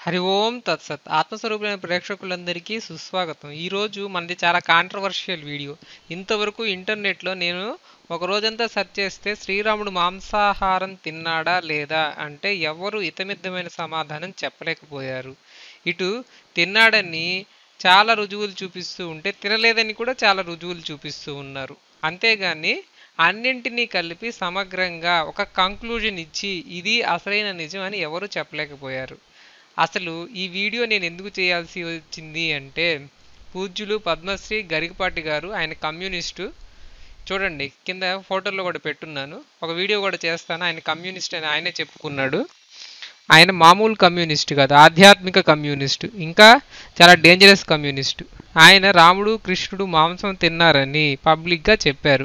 హరి ఓం తత్సత్ ఆత్మస్వరూపులైన ప్రేక్షకులందరికీ సుస్వాగతం ఈరోజు మనది చాలా కాంట్రవర్షియల్ వీడియో ఇంతవరకు ఇంటర్నెట్లో నేను ఒక రోజంతా సెర్చ్ చేస్తే శ్రీరాముడు మాంసాహారం తిన్నాడా లేదా అంటే ఎవరు ఇతమిద్దమైన సమాధానం చెప్పలేకపోయారు ఇటు తిన్నాడని చాలా రుజువులు చూపిస్తూ ఉంటే తినలేదని కూడా చాలా రుజువులు చూపిస్తూ ఉన్నారు అంతేగాని అన్నింటినీ కలిపి సమగ్రంగా ఒక కంక్లూజన్ ఇచ్చి ఇది అసలైన నిజం అని ఎవరు చెప్పలేకపోయారు అసలు ఈ వీడియో నేను ఎందుకు చేయాల్సి వచ్చింది అంటే పూజ్యులు పద్మశ్రీ గరికపాటి గారు ఆయన కమ్యూనిస్టు చూడండి కింద ఫోటోలో కూడా పెట్టున్నాను ఒక వీడియో కూడా చేస్తాను ఆయన కమ్యూనిస్ట్ అని ఆయనే చెప్పుకున్నాడు ఆయన మామూలు కమ్యూనిస్ట్ కాదు ఆధ్యాత్మిక కమ్యూనిస్టు ఇంకా చాలా డేంజరస్ కమ్యూనిస్టు ఆయన రాముడు కృష్ణుడు మాంసం తిన్నారని పబ్లిక్గా చెప్పారు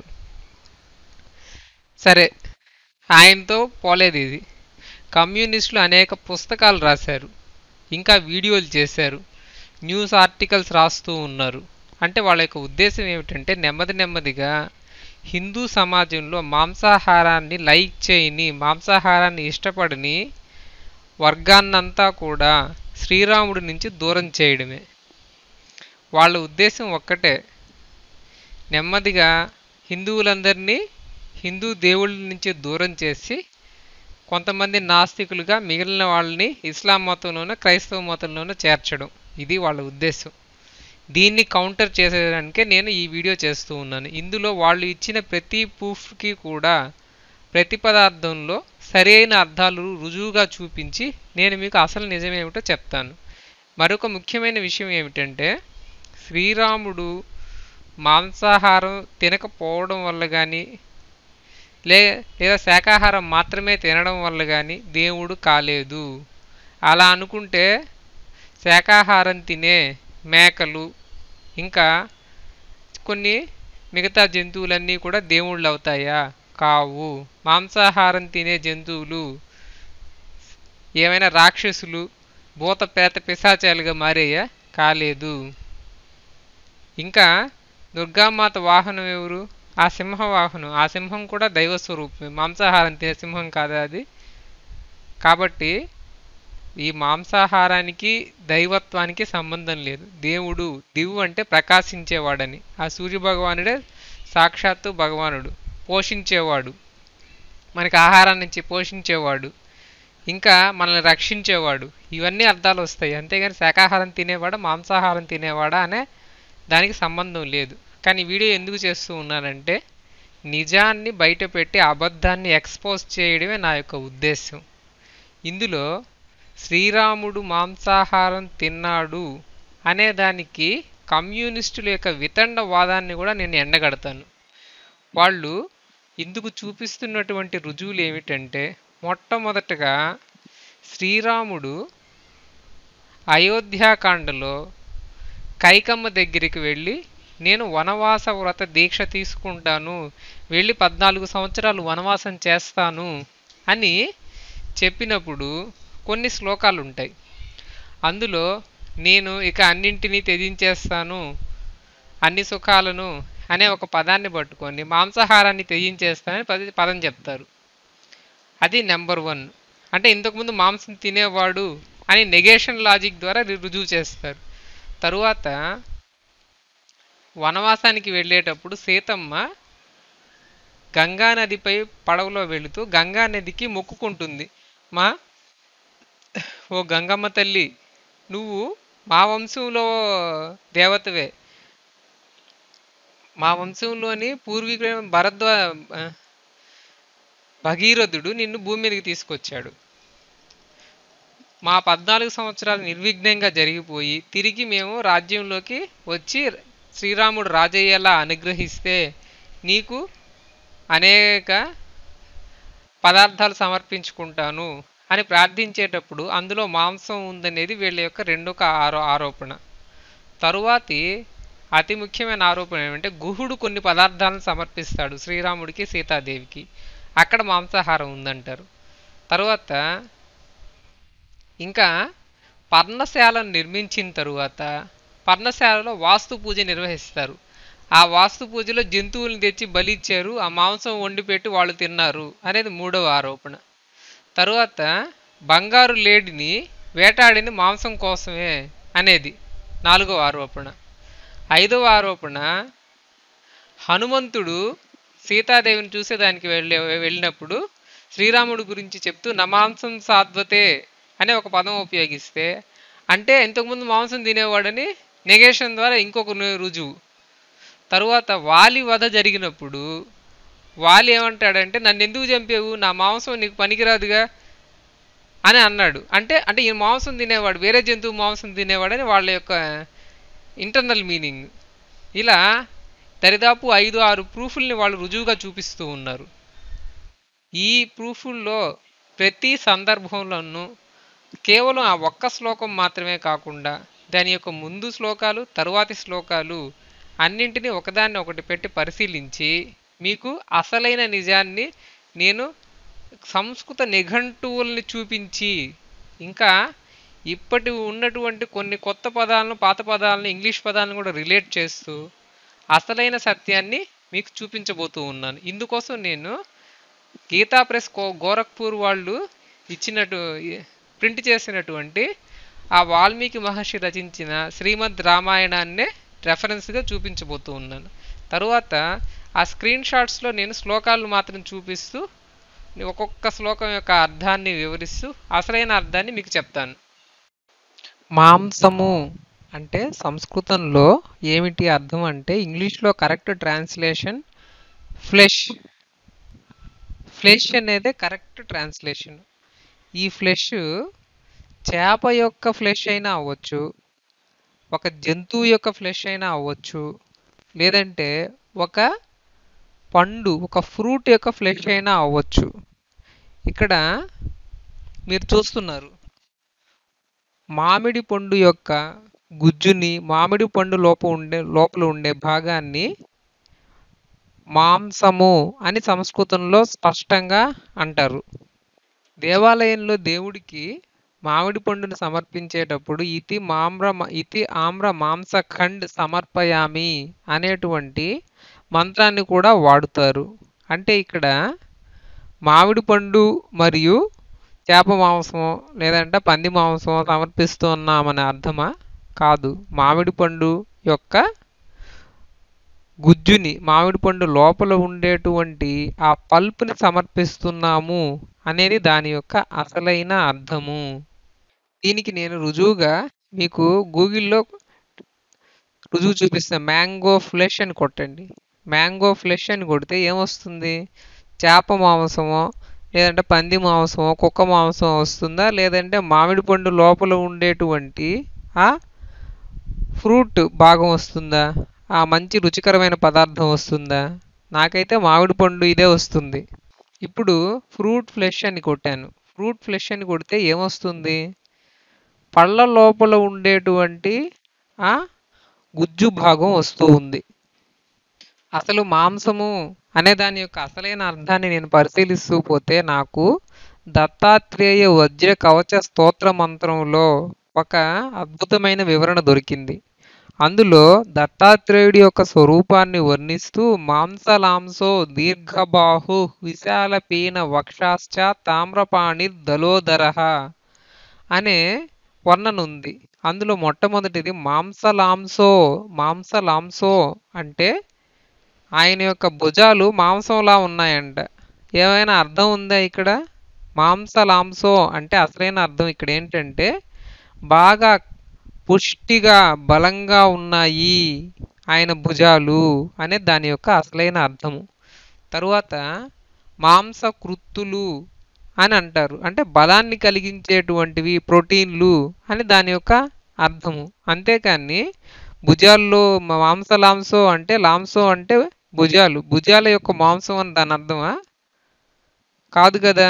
సరే ఆయనతో పోలేదు ఇది కమ్యూనిస్టులు అనేక పుస్తకాలు రాశారు ఇంకా వీడియోలు చేశారు న్యూస్ ఆర్టికల్స్ రాస్తూ ఉన్నారు అంటే వాళ్ళ యొక్క ఉద్దేశం ఏమిటంటే నెమ్మది నెమ్మదిగా హిందూ సమాజంలో మాంసాహారాన్ని లైక్ చేయని మాంసాహారాన్ని ఇష్టపడని వర్గాన్నంతా కూడా శ్రీరాముడి నుంచి దూరం చేయడమే వాళ్ళ ఉద్దేశం ఒక్కటే నెమ్మదిగా హిందువులందరినీ హిందూ దేవుళ్ళ నుంచి దూరం చేసి కొంతమంది నాస్తికులుగా మిగిలిన వాళ్ళని ఇస్లాం మతంలోనూ క్రైస్తవ మతంలోనూ చేర్చడం ఇది వాళ్ళ ఉద్దేశం దీన్ని కౌంటర్ చేసేదానికే నేను ఈ వీడియో చేస్తూ ఉన్నాను ఇందులో వాళ్ళు ఇచ్చిన ప్రతి ప్రూఫ్కి కూడా ప్రతి పదార్థంలో సరైన అర్థాలు రుజువుగా చూపించి నేను మీకు అసలు నిజమేమిటో చెప్తాను మరొక ముఖ్యమైన విషయం ఏమిటంటే శ్రీరాముడు మాంసాహారం తినకపోవడం వల్ల కానీ లే లేదా శాకాహారం మాత్రమే తినడం వల్ల కానీ దేవుడు కాలేదు అలా అనుకుంటే శాకాహారం తినే మేకలు ఇంకా కొన్ని మిగతా జంతువులన్నీ కూడా దేవుళ్ళు అవుతాయా కావు మాంసాహారం తినే జంతువులు ఏమైనా రాక్షసులు భూత పేత పిశాచాలుగా మారేయా కాలేదు ఇంకా దుర్గామాత వాహనం ఎవరు ఆ సింహ వాహనం ఆ సింహం కూడా దైవ స్వరూపమే మాంసాహారం తినే సింహం కాదా అది కాబట్టి ఈ మాంసాహారానికి దైవత్వానికి సంబంధం లేదు దేవుడు దివు అంటే ప్రకాశించేవాడని ఆ సూర్య భగవానుడే సాక్షాత్తు భగవానుడు పోషించేవాడు మనకి ఆహారాన్ని ఇచ్చి పోషించేవాడు ఇంకా మనల్ని రక్షించేవాడు ఇవన్నీ అర్థాలు వస్తాయి అంతేగాని శాకాహారం తినేవాడా మాంసాహారం తినేవాడా అనే దానికి సంబంధం లేదు కానీ వీడియో ఎందుకు చేస్తూ ఉన్నానంటే నిజాన్ని బయటపెట్టి అబద్ధాన్ని ఎక్స్పోజ్ చేయడమే నా యొక్క ఉద్దేశం ఇందులో శ్రీరాముడు మాంసాహారం తిన్నాడు అనే దానికి కమ్యూనిస్టుల యొక్క వితండ వాదాన్ని కూడా నేను ఎండగడతాను వాళ్ళు ఇందుకు చూపిస్తున్నటువంటి రుజువులు ఏమిటంటే మొట్టమొదటగా శ్రీరాముడు అయోధ్యాకాండలో కైకమ్మ దగ్గరికి వెళ్ళి నేను వనవాస వ్రత దీక్ష తీసుకుంటాను వెళ్ళి పద్నాలుగు సంవత్సరాలు వనవాసం చేస్తాను అని చెప్పినప్పుడు కొన్ని శ్లోకాలు ఉంటాయి అందులో నేను ఇక అన్నింటినీ త్యజించేస్తాను అన్ని సుఖాలను అనే ఒక పదాన్ని పట్టుకొని మాంసాహారాన్ని త్యజించేస్తానని పది పదం చెప్తారు అది నెంబర్ వన్ అంటే ఇంతకుముందు మాంసం తినేవాడు అని నెగేషన్ లాజిక్ ద్వారా రుజువు చేస్తారు తరువాత వనవాసానికి వెళ్ళేటప్పుడు సీతమ్మ గంగా నదిపై పడవలో వెళుతూ గంగా నదికి మొక్కుకుంటుంది మా ఓ గంగమ్మ తల్లి నువ్వు మా వంశంలో దేవతవే మా వంశంలోని పూర్వీకుడైన భరద్వా భగీరథుడు నిన్ను భూమి మీదకి తీసుకొచ్చాడు మా పద్నాలుగు సంవత్సరాలు నిర్విఘ్నంగా జరిగిపోయి తిరిగి మేము రాజ్యంలోకి వచ్చి శ్రీరాముడు రాజయ్యేలా అనుగ్రహిస్తే నీకు అనేక పదార్థాలు సమర్పించుకుంటాను అని ప్రార్థించేటప్పుడు అందులో మాంసం ఉందనేది వీళ్ళ యొక్క రెండొక ఆరో ఆరోపణ తరువాతి అతి ముఖ్యమైన ఆరోపణ ఏమంటే గుహుడు కొన్ని పదార్థాలను సమర్పిస్తాడు శ్రీరాముడికి సీతాదేవికి అక్కడ మాంసాహారం ఉందంటారు తరువాత ఇంకా పర్ణశాలను నిర్మించిన తరువాత పర్ణశాలలో వాస్తు పూజ నిర్వహిస్తారు ఆ వాస్తు పూజలో జంతువులను తెచ్చి బలిచ్చారు ఆ మాంసం వండి పెట్టి వాళ్ళు తిన్నారు అనేది మూడవ ఆరోపణ తరువాత బంగారు లేడిని వేటాడింది మాంసం కోసమే అనేది నాలుగవ ఆరోపణ ఐదవ ఆరోపణ హనుమంతుడు సీతాదేవిని చూసే దానికి వెళ్ళే వెళ్ళినప్పుడు శ్రీరాముడు గురించి చెప్తూ నమాంసం సాధ్వతే అనే ఒక పదం ఉపయోగిస్తే అంటే ఇంతకుముందు మాంసం తినేవాడని నెగేషన్ ద్వారా ఇంకొక రు- రుజువు తరువాత వాలి వధ జరిగినప్పుడు వాలి ఏమంటాడంటే నన్ను ఎందుకు చంపావు నా మాంసం నీకు పనికిరాదుగా అని అన్నాడు అంటే అంటే ఈ మాంసం తినేవాడు వేరే జంతువు మాంసం తినేవాడని వాళ్ళ యొక్క ఇంటర్నల్ మీనింగ్ ఇలా దరిదాపు ఐదు ఆరు ప్రూఫ్ల్ని వాళ్ళు రుజువుగా చూపిస్తూ ఉన్నారు ఈ ప్రూఫుల్లో ప్రతి సందర్భంలోనూ కేవలం ఆ ఒక్క శ్లోకం మాత్రమే కాకుండా దాని యొక్క ముందు శ్లోకాలు తరువాతి శ్లోకాలు అన్నింటినీ ఒకదాన్ని ఒకటి పెట్టి పరిశీలించి మీకు అసలైన నిజాన్ని నేను సంస్కృత నిఘంటువుల్ని చూపించి ఇంకా ఇప్పటి ఉన్నటువంటి కొన్ని కొత్త పదాలను పాత పదాలను ఇంగ్లీష్ పదాలను కూడా రిలేట్ చేస్తూ అసలైన సత్యాన్ని మీకు చూపించబోతూ ఉన్నాను ఇందుకోసం నేను గీతా ప్రెస్ కో గోరఖ్పూర్ వాళ్ళు ఇచ్చినట్టు ప్రింట్ చేసినటువంటి ఆ వాల్మీకి మహర్షి రచించిన శ్రీమద్ రామాయణాన్నే రెఫరెన్స్గా చూపించబోతూ ఉన్నాను తరువాత ఆ స్క్రీన్ షాట్స్లో నేను శ్లోకాలు మాత్రం చూపిస్తూ ఒక్కొక్క శ్లోకం యొక్క అర్థాన్ని వివరిస్తూ అసలైన అర్థాన్ని మీకు చెప్తాను మాంసము అంటే సంస్కృతంలో ఏమిటి అర్థం అంటే ఇంగ్లీష్లో కరెక్ట్ ట్రాన్స్లేషన్ ఫ్లెష్ ఫ్లెష్ అనేది కరెక్ట్ ట్రాన్స్లేషన్ ఈ ఫ్లెష్ చేప యొక్క ఫ్లెష్ అయినా అవ్వచ్చు ఒక జంతువు యొక్క ఫ్లెష్ అయినా అవ్వచ్చు లేదంటే ఒక పండు ఒక ఫ్రూట్ యొక్క ఫ్లెష్ అయినా అవ్వచ్చు ఇక్కడ మీరు చూస్తున్నారు మామిడి పండు యొక్క గుజ్జుని మామిడి పండు లోప ఉండే లోపల ఉండే భాగాన్ని మాంసము అని సంస్కృతంలో స్పష్టంగా అంటారు దేవాలయంలో దేవుడికి మామిడి పండును సమర్పించేటప్పుడు ఇతి మామ్ర ఇతి ఆమ్ర మాంస ఖండ్ సమర్పయామి అనేటువంటి మంత్రాన్ని కూడా వాడుతారు అంటే ఇక్కడ మామిడి పండు మరియు చేప మాంసం లేదంటే పంది మాంసం సమర్పిస్తున్నామనే అర్థమా కాదు మామిడి పండు యొక్క గుజ్జుని మామిడి పండు లోపల ఉండేటువంటి ఆ పల్ప్ని సమర్పిస్తున్నాము అనేది దాని యొక్క అసలైన అర్థము దీనికి నేను రుజువుగా మీకు గూగుల్లో రుజువు చూపిస్తాను మ్యాంగో ఫ్లెష్ అని కొట్టండి మ్యాంగో ఫ్లెష్ అని కొడితే ఏమొస్తుంది చేప మాంసమో లేదంటే పంది మాంసమో కుక్క మాంసం వస్తుందా లేదంటే మామిడి పండు లోపల ఉండేటువంటి ఆ ఫ్రూట్ భాగం వస్తుందా ఆ మంచి రుచికరమైన పదార్థం వస్తుందా నాకైతే మామిడి పండు ఇదే వస్తుంది ఇప్పుడు ఫ్రూట్ ఫ్లెష్ అని కొట్టాను ఫ్రూట్ ఫ్లెష్ అని కొడితే ఏమొస్తుంది పళ్ళ లోపల ఉండేటువంటి ఆ గుజ్జు భాగం వస్తూ ఉంది అసలు మాంసము అనే దాని యొక్క అసలైన అర్థాన్ని నేను పరిశీలిస్తూ పోతే నాకు దత్తాత్రేయ వజ్ర కవచ స్తోత్ర మంత్రంలో ఒక అద్భుతమైన వివరణ దొరికింది అందులో దత్తాత్రేయుడి యొక్క స్వరూపాన్ని వర్ణిస్తూ మాంసలాంసో దీర్ఘబాహు విశాల పీన వక్షాశ్చ తామ్రపాణి దలోదర అనే వర్ణన ఉంది అందులో మొట్టమొదటిది మాంసలాంసో మాంసలాంసో అంటే ఆయన యొక్క భుజాలు మాంసంలా ఉన్నాయంట ఏమైనా అర్థం ఉందా ఇక్కడ మాంసలాంసో అంటే అసలైన అర్థం ఇక్కడ ఏంటంటే బాగా పుష్టిగా బలంగా ఉన్నాయి ఆయన భుజాలు అనే దాని యొక్క అసలైన అర్థము తరువాత మాంసకృత్తులు అని అంటారు అంటే బలాన్ని కలిగించేటువంటివి ప్రోటీన్లు అని దాని యొక్క అర్థము అంతేకాని భుజాల్లో మాంస లాంసో అంటే లాంసో అంటే భుజాలు భుజాల యొక్క మాంసం అని దాని అర్థమా కాదు కదా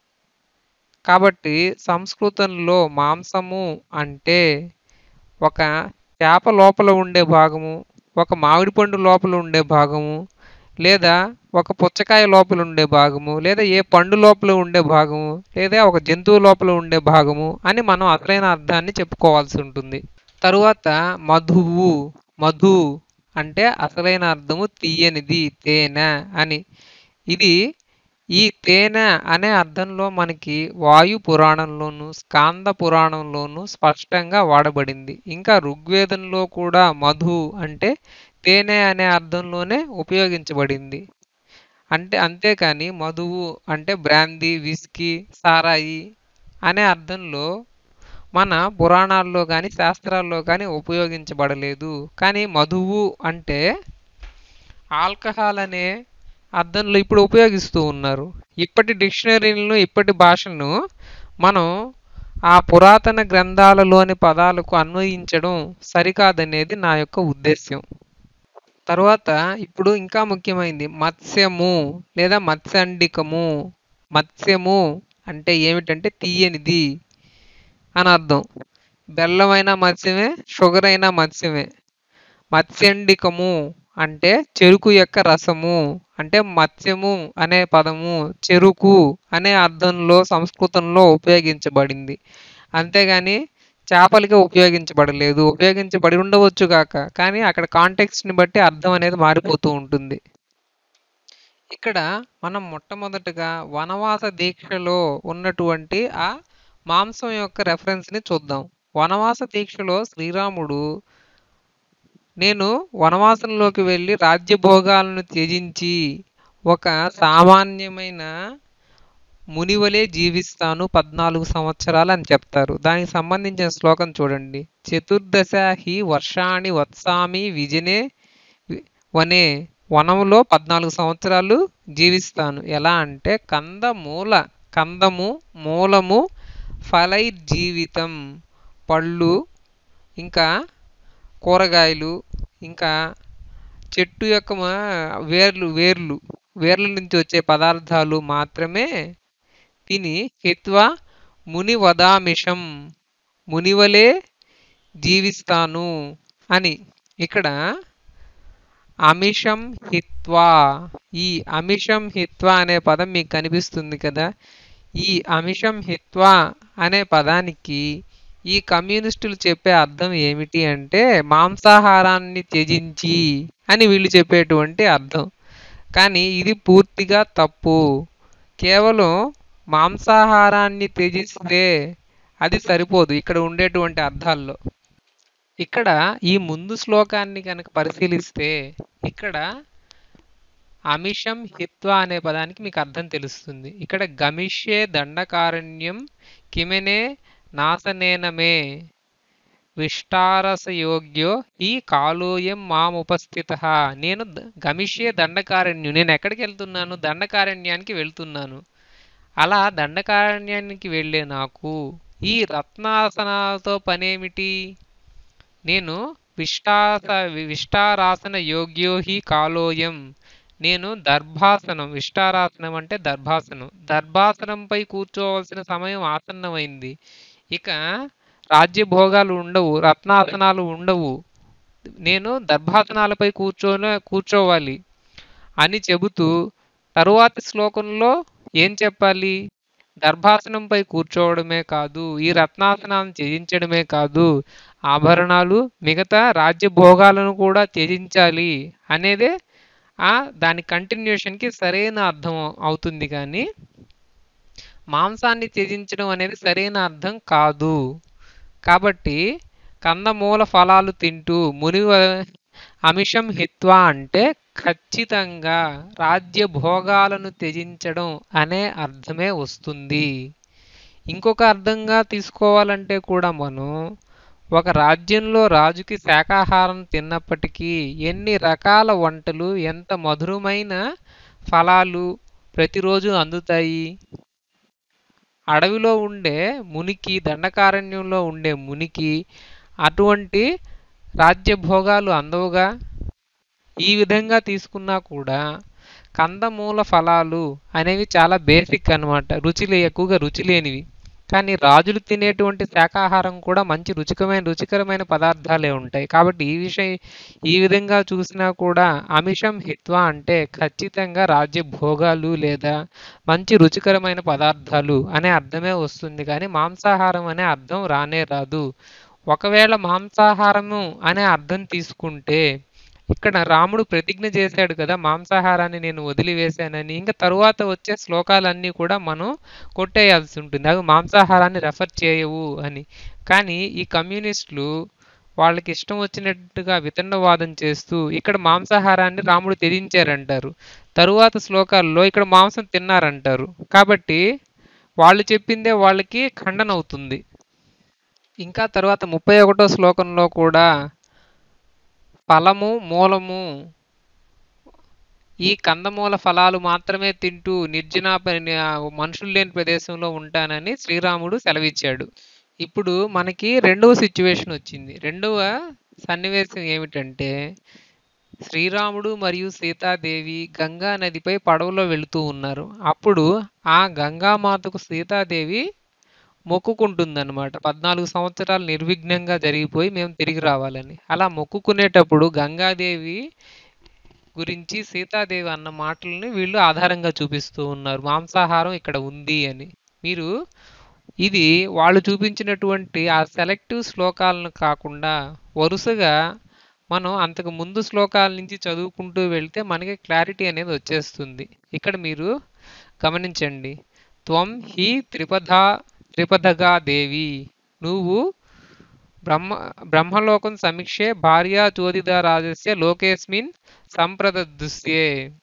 కాబట్టి సంస్కృతంలో మాంసము అంటే ఒక చేప లోపల ఉండే భాగము ఒక మామిడి పండు లోపల ఉండే భాగము లేదా ఒక పుచ్చకాయ లోపల ఉండే భాగము లేదా ఏ పండు లోపల ఉండే భాగము లేదా ఒక జంతువు లోపల ఉండే భాగము అని మనం అసలైన అర్థాన్ని చెప్పుకోవాల్సి ఉంటుంది తరువాత మధువు మధు అంటే అసలైన అర్థము తీయనిది తేనె అని ఇది ఈ తేనె అనే అర్థంలో మనకి వాయు పురాణంలోను స్కాంద పురాణంలోను స్పష్టంగా వాడబడింది ఇంకా ఋగ్వేదంలో కూడా మధు అంటే తేనె అనే అర్థంలోనే ఉపయోగించబడింది అంటే అంతేకాని మధువు అంటే బ్రాందీ విస్కీ సారాయి అనే అర్థంలో మన పురాణాల్లో కానీ శాస్త్రాల్లో కానీ ఉపయోగించబడలేదు కానీ మధువు అంటే ఆల్కహాల్ అనే అర్థంలో ఇప్పుడు ఉపయోగిస్తూ ఉన్నారు ఇప్పటి డిక్షనరీలను ఇప్పటి భాషను మనం ఆ పురాతన గ్రంథాలలోని పదాలకు అన్వయించడం సరికాదనేది నా యొక్క ఉద్దేశ్యం తర్వాత ఇప్పుడు ఇంకా ముఖ్యమైనది మత్స్యము లేదా మత్స్యండికము మత్స్యము అంటే ఏమిటంటే తీయనిది అని అర్థం బెల్లమైన మత్స్యమే షుగర్ అయిన మత్స్యమే మత్స్యండికము అంటే చెరుకు యొక్క రసము అంటే మత్స్యము అనే పదము చెరుకు అనే అర్థంలో సంస్కృతంలో ఉపయోగించబడింది అంతేగాని చేపలకి ఉపయోగించబడలేదు ఉపయోగించబడి ఉండవచ్చు కాక కానీ అక్కడ కాంటెక్స్ట్ని బట్టి అర్థం అనేది మారిపోతూ ఉంటుంది ఇక్కడ మనం మొట్టమొదటగా వనవాస దీక్షలో ఉన్నటువంటి ఆ మాంసం యొక్క రెఫరెన్స్ని చూద్దాం వనవాస దీక్షలో శ్రీరాముడు నేను వనవాసంలోకి వెళ్ళి రాజ్యభోగాలను త్యజించి ఒక సామాన్యమైన మునివలే జీవిస్తాను పద్నాలుగు సంవత్సరాలు అని చెప్తారు దానికి సంబంధించిన శ్లోకం చూడండి చతుర్దశ హి వర్షాణి వత్సామి విజనే వి- వనే వనంలో పద్నాలుగు సంవత్సరాలు జీవిస్తాను ఎలా అంటే కంద మూల కందము మూలము ఫలై జీవితం పళ్ళు ఇంకా కూరగాయలు ఇంకా చెట్టు యొక్క మా- వేర్లు వేర్లు వేర్ల నుంచి వచ్చే పదార్థాలు మాత్రమే తిని హిత్వా ముని వదామిషం మునివలే జీవిస్తాను అని ఇక్కడ అమిషం హిత్వా ఈ అమిషం హిత్వా అనే పదం మీకు కనిపిస్తుంది కదా ఈ అమిషం హిత్వా అనే పదానికి ఈ కమ్యూనిస్టులు చెప్పే అర్థం ఏమిటి అంటే మాంసాహారాన్ని త్యజించి అని వీళ్ళు చెప్పేటువంటి అర్థం కానీ ఇది పూర్తిగా తప్పు కేవలం మాంసాహారాన్ని త్యజిస్తే అది సరిపోదు ఇక్కడ ఉండేటువంటి అర్థాల్లో ఇక్కడ ఈ ముందు శ్లోకాన్ని కనుక పరిశీలిస్తే ఇక్కడ అమిషం హిత్వా అనే పదానికి మీకు అర్థం తెలుస్తుంది ఇక్కడ గమిష్యే దండకారణ్యం కిమెనే నాశనేనమే విష్టారసయోగ్యో ఈ కాలోయం మాముపస్థిత నేను ద- గమిష్యే దండకారణ్యం నేను ఎక్కడికి వెళ్తున్నాను దండకారణ్యానికి వెళ్తున్నాను అలా దండకారణ్యానికి వెళ్ళే నాకు ఈ రత్నాసనాలతో పనేమిటి నేను విష్టాస విష్టారాసన యోగ్యో హి కాలోయం నేను దర్భాసనం విష్టారాసనం అంటే దర్భాసనం దర్భాసనంపై కూర్చోవలసిన సమయం ఆసన్నమైంది ఇక రాజ్యభోగాలు ఉండవు రత్నాసనాలు ఉండవు నేను దర్భాసనాలపై కూర్చోనే కూర్చోవాలి అని చెబుతూ తరువాతి శ్లోకంలో ఏం చెప్పాలి దర్భాసనంపై కూర్చోవడమే కాదు ఈ రత్నాసనాన్ని త్యజించడమే కాదు ఆభరణాలు మిగతా రాజ్య భోగాలను కూడా త్యజించాలి అనేదే ఆ దాని కంటిన్యూషన్కి సరైన అర్థం అవుతుంది కానీ మాంసాన్ని త్యజించడం అనేది సరైన అర్థం కాదు కాబట్టి కందమూల ఫలాలు తింటూ ముని అమిషం హిత్వా అంటే ఖచ్చితంగా రాజ్య భోగాలను త్యజించడం అనే అర్థమే వస్తుంది ఇంకొక అర్థంగా తీసుకోవాలంటే కూడా మనం ఒక రాజ్యంలో రాజుకి శాకాహారం తిన్నప్పటికీ ఎన్ని రకాల వంటలు ఎంత మధురమైన ఫలాలు ప్రతిరోజు అందుతాయి అడవిలో ఉండే మునికి దండకారణ్యంలో ఉండే మునికి అటువంటి రాజ్యభోగాలు అందవుగా ఈ విధంగా తీసుకున్నా కూడా కందమూల ఫలాలు అనేవి చాలా బేసిక్ అన్నమాట రుచి ఎక్కువగా రుచి లేనివి కానీ రాజులు తినేటువంటి శాకాహారం కూడా మంచి రుచికమైన రుచికరమైన పదార్థాలే ఉంటాయి కాబట్టి ఈ విషయం ఈ విధంగా చూసినా కూడా అమిషం హిత్వా అంటే ఖచ్చితంగా రాజ్య భోగాలు లేదా మంచి రుచికరమైన పదార్థాలు అనే అర్థమే వస్తుంది కానీ మాంసాహారం అనే అర్థం రానే రాదు ఒకవేళ మాంసాహారము అనే అర్థం తీసుకుంటే ఇక్కడ రాముడు ప్రతిజ్ఞ చేశాడు కదా మాంసాహారాన్ని నేను వదిలివేశానని ఇంకా తరువాత వచ్చే శ్లోకాలన్నీ కూడా మనం కొట్టేయాల్సి ఉంటుంది అవి మాంసాహారాన్ని రెఫర్ చేయవు అని కానీ ఈ కమ్యూనిస్టులు వాళ్ళకి ఇష్టం వచ్చినట్టుగా వితండవాదం చేస్తూ ఇక్కడ మాంసాహారాన్ని రాముడు త్యజించారంటారు తరువాత శ్లోకాల్లో ఇక్కడ మాంసం తిన్నారంటారు కాబట్టి వాళ్ళు చెప్పిందే వాళ్ళకి ఖండన అవుతుంది ఇంకా తర్వాత ముప్పై ఒకటో శ్లోకంలో కూడా ఫలము మూలము ఈ కందమూల ఫలాలు మాత్రమే తింటూ నిర్జన మనుషులు లేని ప్రదేశంలో ఉంటానని శ్రీరాముడు సెలవిచ్చాడు ఇప్పుడు మనకి రెండవ సిచ్యువేషన్ వచ్చింది రెండవ సన్నివేశం ఏమిటంటే శ్రీరాముడు మరియు సీతాదేవి గంగా నదిపై పడవలో వెళుతూ ఉన్నారు అప్పుడు ఆ గంగామాతకు సీతాదేవి మొక్కుకుంటుందన్నమాట పద్నాలుగు సంవత్సరాలు నిర్విఘ్నంగా జరిగిపోయి మేము తిరిగి రావాలని అలా మొక్కుకునేటప్పుడు గంగాదేవి గురించి సీతాదేవి అన్న మాటలని వీళ్ళు ఆధారంగా చూపిస్తూ ఉన్నారు మాంసాహారం ఇక్కడ ఉంది అని మీరు ఇది వాళ్ళు చూపించినటువంటి ఆ సెలెక్టివ్ శ్లోకాలను కాకుండా వరుసగా మనం అంతకు ముందు శ్లోకాల నుంచి చదువుకుంటూ వెళ్తే మనకి క్లారిటీ అనేది వచ్చేస్తుంది ఇక్కడ మీరు గమనించండి త్వం హి త్రిపథా త్రిపథగా దేవి నువ్వు బ్రహ్మ బ్రహ్మలోకం సమీక్షే భార్యా చోదిత రాజస్య లోకేస్మిన్ సంప్రదృశ్యే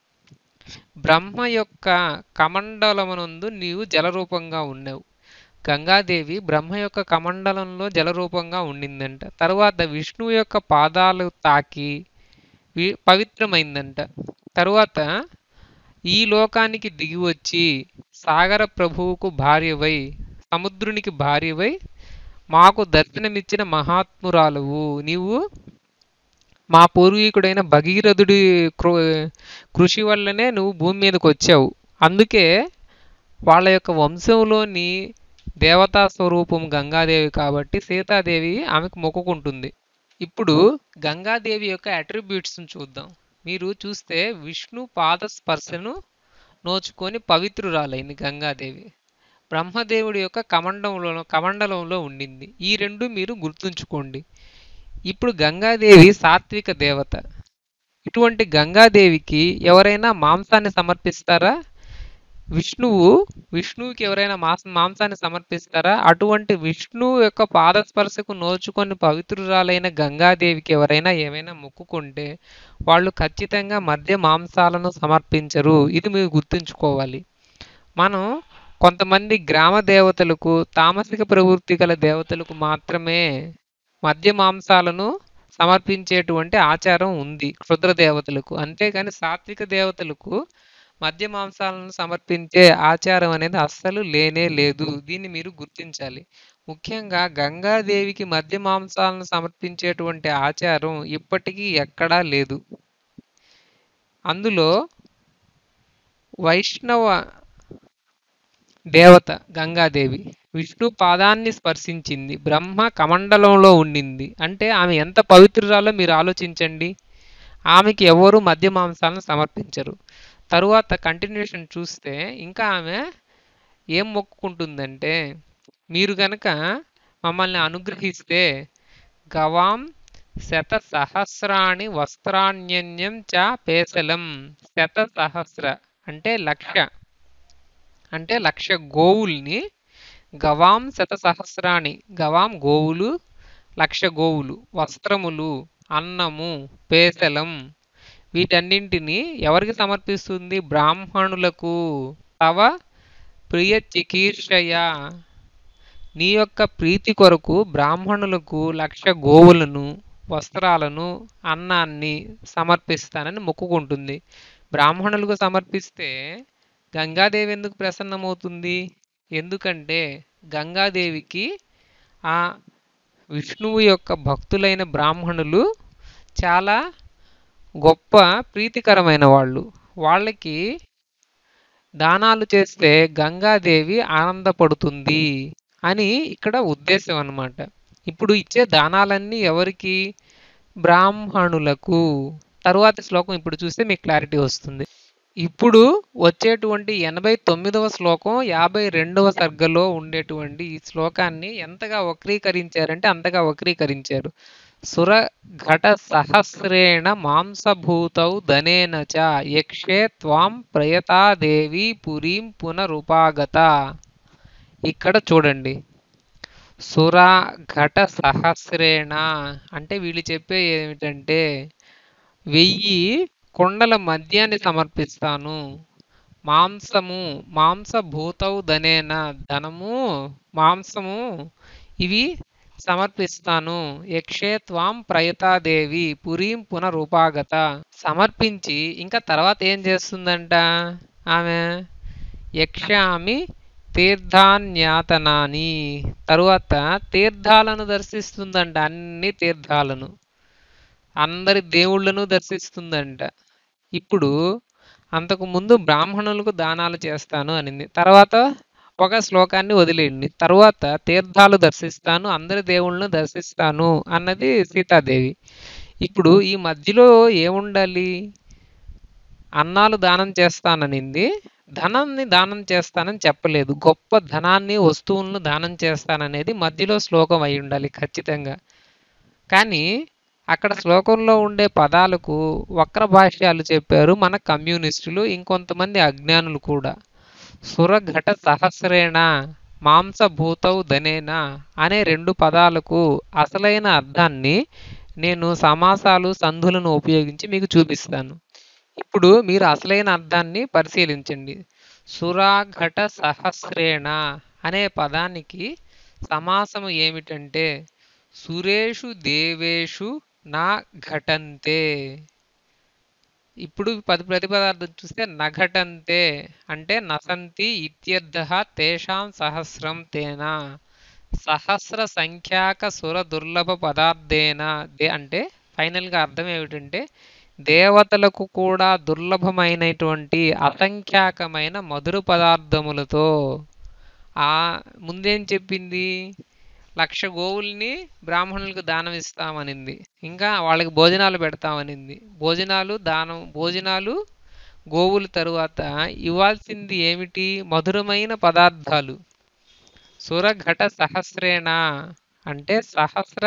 బ్రహ్మ యొక్క కమండలమునందు నీవు జలరూపంగా ఉన్నావు గంగాదేవి బ్రహ్మ యొక్క కమండలంలో జలరూపంగా ఉండిందంట తర్వాత విష్ణువు యొక్క పాదాలు తాకి వి పవిత్రమైందంట తరువాత ఈ లోకానికి దిగి వచ్చి సాగర ప్రభువుకు భార్యవై సముద్రునికి భార్యవై మాకు దర్శనమిచ్చిన మహాత్మురాలువు నీవు మా పూర్వీకుడైన భగీరథుడి కృషి వల్లనే నువ్వు భూమి మీదకి వచ్చావు అందుకే వాళ్ళ యొక్క వంశంలోని దేవతా స్వరూపం గంగాదేవి కాబట్టి సీతాదేవి ఆమెకు మొక్కుకుంటుంది ఇప్పుడు గంగాదేవి యొక్క అట్రిబ్యూట్స్ని చూద్దాం మీరు చూస్తే విష్ణు పాద స్పర్శను నోచుకొని పవిత్రురాలైంది గంగాదేవి బ్రహ్మదేవుడి యొక్క కమండంలో కమండలంలో ఉండింది ఈ రెండు మీరు గుర్తుంచుకోండి ఇప్పుడు గంగాదేవి సాత్విక దేవత ఇటువంటి గంగాదేవికి ఎవరైనా మాంసాన్ని సమర్పిస్తారా విష్ణువు విష్ణువుకి ఎవరైనా మాంస మాంసాన్ని సమర్పిస్తారా అటువంటి విష్ణువు యొక్క పాదస్పర్శకు నోచుకొని పవిత్రురాలైన గంగాదేవికి ఎవరైనా ఏమైనా మొక్కుకుంటే వాళ్ళు ఖచ్చితంగా మధ్య మాంసాలను సమర్పించరు ఇది మీరు గుర్తుంచుకోవాలి మనం కొంతమంది గ్రామ దేవతలకు తామసిక ప్రవృత్తి గల దేవతలకు మాత్రమే మద్య మాంసాలను సమర్పించేటువంటి ఆచారం ఉంది క్షుద్ర దేవతలకు అంతేగాని సాత్విక దేవతలకు మద్య మాంసాలను సమర్పించే ఆచారం అనేది అస్సలు లేనే లేదు దీన్ని మీరు గుర్తించాలి ముఖ్యంగా గంగాదేవికి మద్య మాంసాలను సమర్పించేటువంటి ఆచారం ఇప్పటికీ ఎక్కడా లేదు అందులో వైష్ణవ దేవత గంగాదేవి విష్ణు పాదాన్ని స్పర్శించింది బ్రహ్మ కమండలంలో ఉండింది అంటే ఆమె ఎంత పవిత్రురాలో మీరు ఆలోచించండి ఆమెకి ఎవరు మద్య మాంసాలను సమర్పించరు తరువాత కంటిన్యూషన్ చూస్తే ఇంకా ఆమె ఏం మొక్కుకుంటుందంటే మీరు గనక మమ్మల్ని అనుగ్రహిస్తే గవాం శత సహస్రాణి వస్త్రాణ్యన్యం చ పేసలం శత సహస్ర అంటే లక్ష అంటే లక్ష గోవుల్ని గవాం శత సహస్రాణి గవాం గోవులు లక్ష గోవులు వస్త్రములు అన్నము పేసలం వీటన్నింటిని ఎవరికి సమర్పిస్తుంది బ్రాహ్మణులకు తవ ప్రియ చికీర్షయ నీ యొక్క ప్రీతి కొరకు బ్రాహ్మణులకు లక్ష గోవులను వస్త్రాలను అన్నాన్ని సమర్పిస్తానని మొక్కుకుంటుంది బ్రాహ్మణులకు సమర్పిస్తే గంగాదేవి ఎందుకు ప్రసన్నమవుతుంది ఎందుకంటే గంగాదేవికి ఆ విష్ణువు యొక్క భక్తులైన బ్రాహ్మణులు చాలా గొప్ప ప్రీతికరమైన వాళ్ళు వాళ్ళకి దానాలు చేస్తే గంగాదేవి ఆనందపడుతుంది అని ఇక్కడ ఉద్దేశం అన్నమాట ఇప్పుడు ఇచ్చే దానాలన్నీ ఎవరికి బ్రాహ్మణులకు తరువాత శ్లోకం ఇప్పుడు చూస్తే మీకు క్లారిటీ వస్తుంది ఇప్పుడు వచ్చేటువంటి ఎనభై తొమ్మిదవ శ్లోకం యాభై రెండవ సర్గలో ఉండేటువంటి ఈ శ్లోకాన్ని ఎంతగా వక్రీకరించారంటే అంతగా వక్రీకరించారు సురఘట సహస్రేణ మాంసభూతౌ ధనేన చ యక్షే త్వాం ప్రయతాదేవి పురీం పునరుపాగత ఇక్కడ చూడండి సుర ఘట సహస్రేణ అంటే వీళ్ళు చెప్పే ఏమిటంటే వెయ్యి కొండల మద్యాన్ని సమర్పిస్తాను మాంసము మాంసభూతౌ ధనేన ధనము మాంసము ఇవి సమర్పిస్తాను యక్షే త్వాం ప్రయతాదేవి పురీం పునరుపాగత సమర్పించి ఇంకా తర్వాత ఏం చేస్తుందంట ఆమె యక్షామి తీర్థాన్యాతనాని తరువాత తీర్థాలను దర్శిస్తుందంట అన్ని తీర్థాలను అందరి దేవుళ్ళను దర్శిస్తుందంట ఇప్పుడు అంతకు ముందు బ్రాహ్మణులకు దానాలు చేస్తాను అనింది తర్వాత ఒక శ్లోకాన్ని వదిలేయండి తర్వాత తీర్థాలు దర్శిస్తాను అందరి దేవుళ్ళను దర్శిస్తాను అన్నది సీతాదేవి ఇప్పుడు ఈ మధ్యలో ఏముండాలి అన్నాలు దానం చేస్తాననింది ధనాన్ని దానం చేస్తానని చెప్పలేదు గొప్ప ధనాన్ని వస్తువులను దానం చేస్తాననేది మధ్యలో శ్లోకం అయి ఉండాలి ఖచ్చితంగా కానీ అక్కడ శ్లోకంలో ఉండే పదాలకు వక్ర భాష్యాలు చెప్పారు మన కమ్యూనిస్టులు ఇంకొంతమంది అజ్ఞానులు కూడా సురఘట సహస్రేణ మాంసభూతౌ ధనేన అనే రెండు పదాలకు అసలైన అర్థాన్ని నేను సమాసాలు సంధులను ఉపయోగించి మీకు చూపిస్తాను ఇప్పుడు మీరు అసలైన అర్థాన్ని పరిశీలించండి సురాఘట సహస్రేణ అనే పదానికి సమాసము ఏమిటంటే సురేషు దేవేషు నా ఘటంతే ఇప్పుడు పది ప్రతిపదార్థం చూస్తే నఘటంతే అంటే నసంతి ఇత్యర్థ తేషాం సహస్రం తేనా సహస్ర సంఖ్యాక సుర దుర్లభ పదార్థేన దే అంటే ఫైనల్గా అర్థం ఏమిటంటే దేవతలకు కూడా దుర్లభమైనటువంటి అసంఖ్యాకమైన మధుర పదార్థములతో ఆ ముందేం చెప్పింది లక్ష గోవుల్ని బ్రాహ్మణులకు దానం ఇస్తామనింది ఇంకా వాళ్ళకి భోజనాలు పెడతామనింది భోజనాలు దానం భోజనాలు గోవుల తరువాత ఇవ్వాల్సింది ఏమిటి మధురమైన పదార్థాలు సురఘట సహస్రేణ అంటే సహస్ర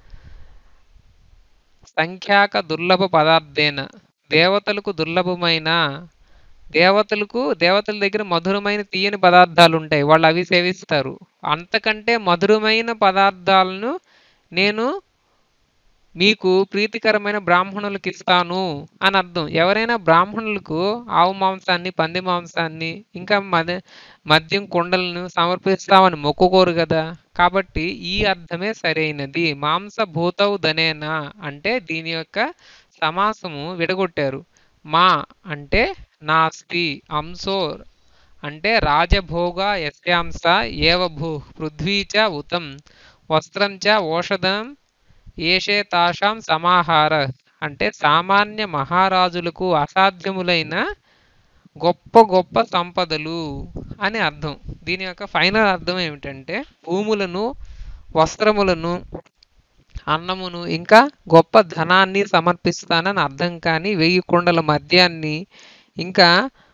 సంఖ్యాక దుర్లభ పదార్థేన దేవతలకు దుర్లభమైన దేవతలకు దేవతల దగ్గర మధురమైన తీయని పదార్థాలు ఉంటాయి వాళ్ళు అవి సేవిస్తారు అంతకంటే మధురమైన పదార్థాలను నేను మీకు ప్రీతికరమైన బ్రాహ్మణులకు ఇస్తాను అని అర్థం ఎవరైనా బ్రాహ్మణులకు ఆవు మాంసాన్ని పంది మాంసాన్ని ఇంకా మద మద్యం కుండలను సమర్పిస్తామని మొక్కుకోరు కదా కాబట్టి ఈ అర్థమే సరైనది మాంసభూతౌ ధనేనా అంటే దీని యొక్క సమాసము విడగొట్టారు మా అంటే నాస్తి అంశో అంటే రాజభోగ యస్యాంస ఏవ భూ పృథ్వీ చ ఉతం వస్త్రం చ ఓషధం ఏషే తాషాం సమాహార అంటే సామాన్య మహారాజులకు అసాధ్యములైన గొప్ప గొప్ప సంపదలు అని అర్థం దీని యొక్క ఫైనల్ అర్థం ఏమిటంటే భూములను వస్త్రములను అన్నమును ఇంకా గొప్ప ధనాన్ని సమర్పిస్తానని అర్థం కానీ వెయ్యి కొండల మద్యాన్ని ఇంకా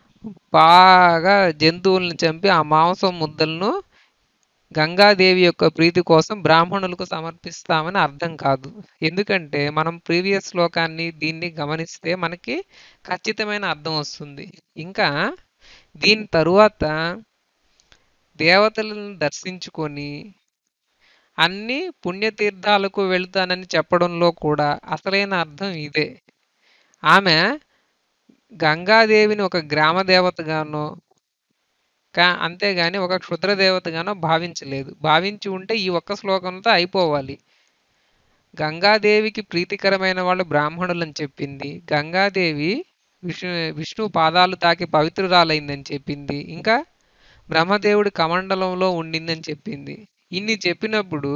బాగా జంతువులను చంపి ఆ మాంసం ముద్దలను గంగాదేవి యొక్క ప్రీతి కోసం బ్రాహ్మణులకు సమర్పిస్తామని అర్థం కాదు ఎందుకంటే మనం ప్రీవియస్ శ్లోకాన్ని దీన్ని గమనిస్తే మనకి ఖచ్చితమైన అర్థం వస్తుంది ఇంకా దీని తరువాత దేవతలను దర్శించుకొని అన్ని పుణ్యతీర్థాలకు వెళ్తానని చెప్పడంలో కూడా అసలైన అర్థం ఇదే ఆమె గంగాదేవిని ఒక గ్రామ దేవతగానో కా అంతేగాని ఒక క్షుద్ర దేవతగానో భావించలేదు భావించి ఉంటే ఈ ఒక్క శ్లోకంతో అయిపోవాలి గంగాదేవికి ప్రీతికరమైన వాళ్ళు బ్రాహ్మణులని చెప్పింది గంగాదేవి విష్ణు విష్ణు పాదాలు తాకి పవిత్రురాలైందని చెప్పింది ఇంకా బ్రహ్మదేవుడి కమండలంలో ఉండిందని చెప్పింది ఇన్ని చెప్పినప్పుడు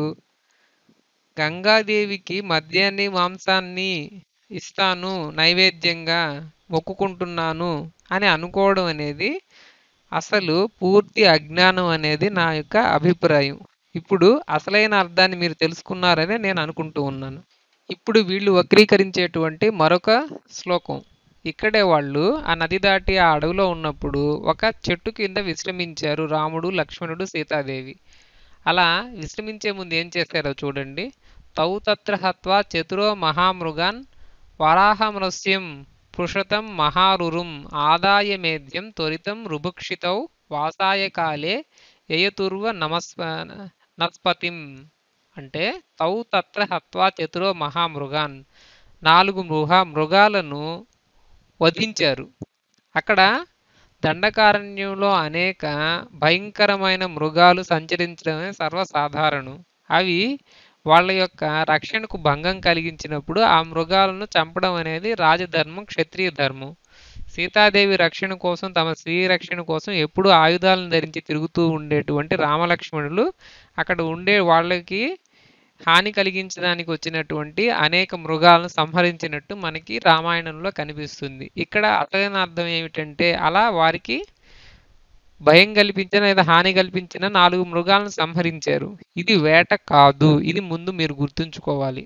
గంగాదేవికి మద్యాన్ని మాంసాన్ని ఇస్తాను నైవేద్యంగా మొక్కుకుంటున్నాను అని అనుకోవడం అనేది అసలు పూర్తి అజ్ఞానం అనేది నా యొక్క అభిప్రాయం ఇప్పుడు అసలైన అర్థాన్ని మీరు తెలుసుకున్నారని నేను అనుకుంటూ ఉన్నాను ఇప్పుడు వీళ్ళు వక్రీకరించేటువంటి మరొక శ్లోకం ఇక్కడే వాళ్ళు ఆ నది దాటి ఆ అడవిలో ఉన్నప్పుడు ఒక చెట్టు కింద విశ్రమించారు రాముడు లక్ష్మణుడు సీతాదేవి అలా విశ్రమించే ముందు ఏం చేశారో చూడండి తౌ తత్ర హత్వా చతురో మహామృగాన్ వరాహమృస్యం పృషతం మహారురుం ఆదాయ మేద్యం త్వరితం రుభుక్షితౌ వాసాయ కాలే యయతుర్వ నమస్వ నస్పతిం అంటే తౌ తత్ర హత్వా చతురో మహామృగాన్ నాలుగు మృగ మృగాలను వధించారు అక్కడ దండకారణ్యంలో అనేక భయంకరమైన మృగాలు సంచరించడమే సర్వసాధారణం అవి వాళ్ళ యొక్క రక్షణకు భంగం కలిగించినప్పుడు ఆ మృగాలను చంపడం అనేది రాజధర్మం క్షత్రియ ధర్మం సీతాదేవి రక్షణ కోసం తమ స్త్రీ రక్షణ కోసం ఎప్పుడూ ఆయుధాలను ధరించి తిరుగుతూ ఉండేటువంటి రామలక్ష్మణులు అక్కడ ఉండే వాళ్ళకి హాని కలిగించడానికి వచ్చినటువంటి అనేక మృగాలను సంహరించినట్టు మనకి రామాయణంలో కనిపిస్తుంది ఇక్కడ అసలైన అర్థం ఏమిటంటే అలా వారికి భయం కల్పించిన లేదా హాని కల్పించిన నాలుగు మృగాలను సంహరించారు ఇది వేట కాదు ఇది ముందు మీరు గుర్తుంచుకోవాలి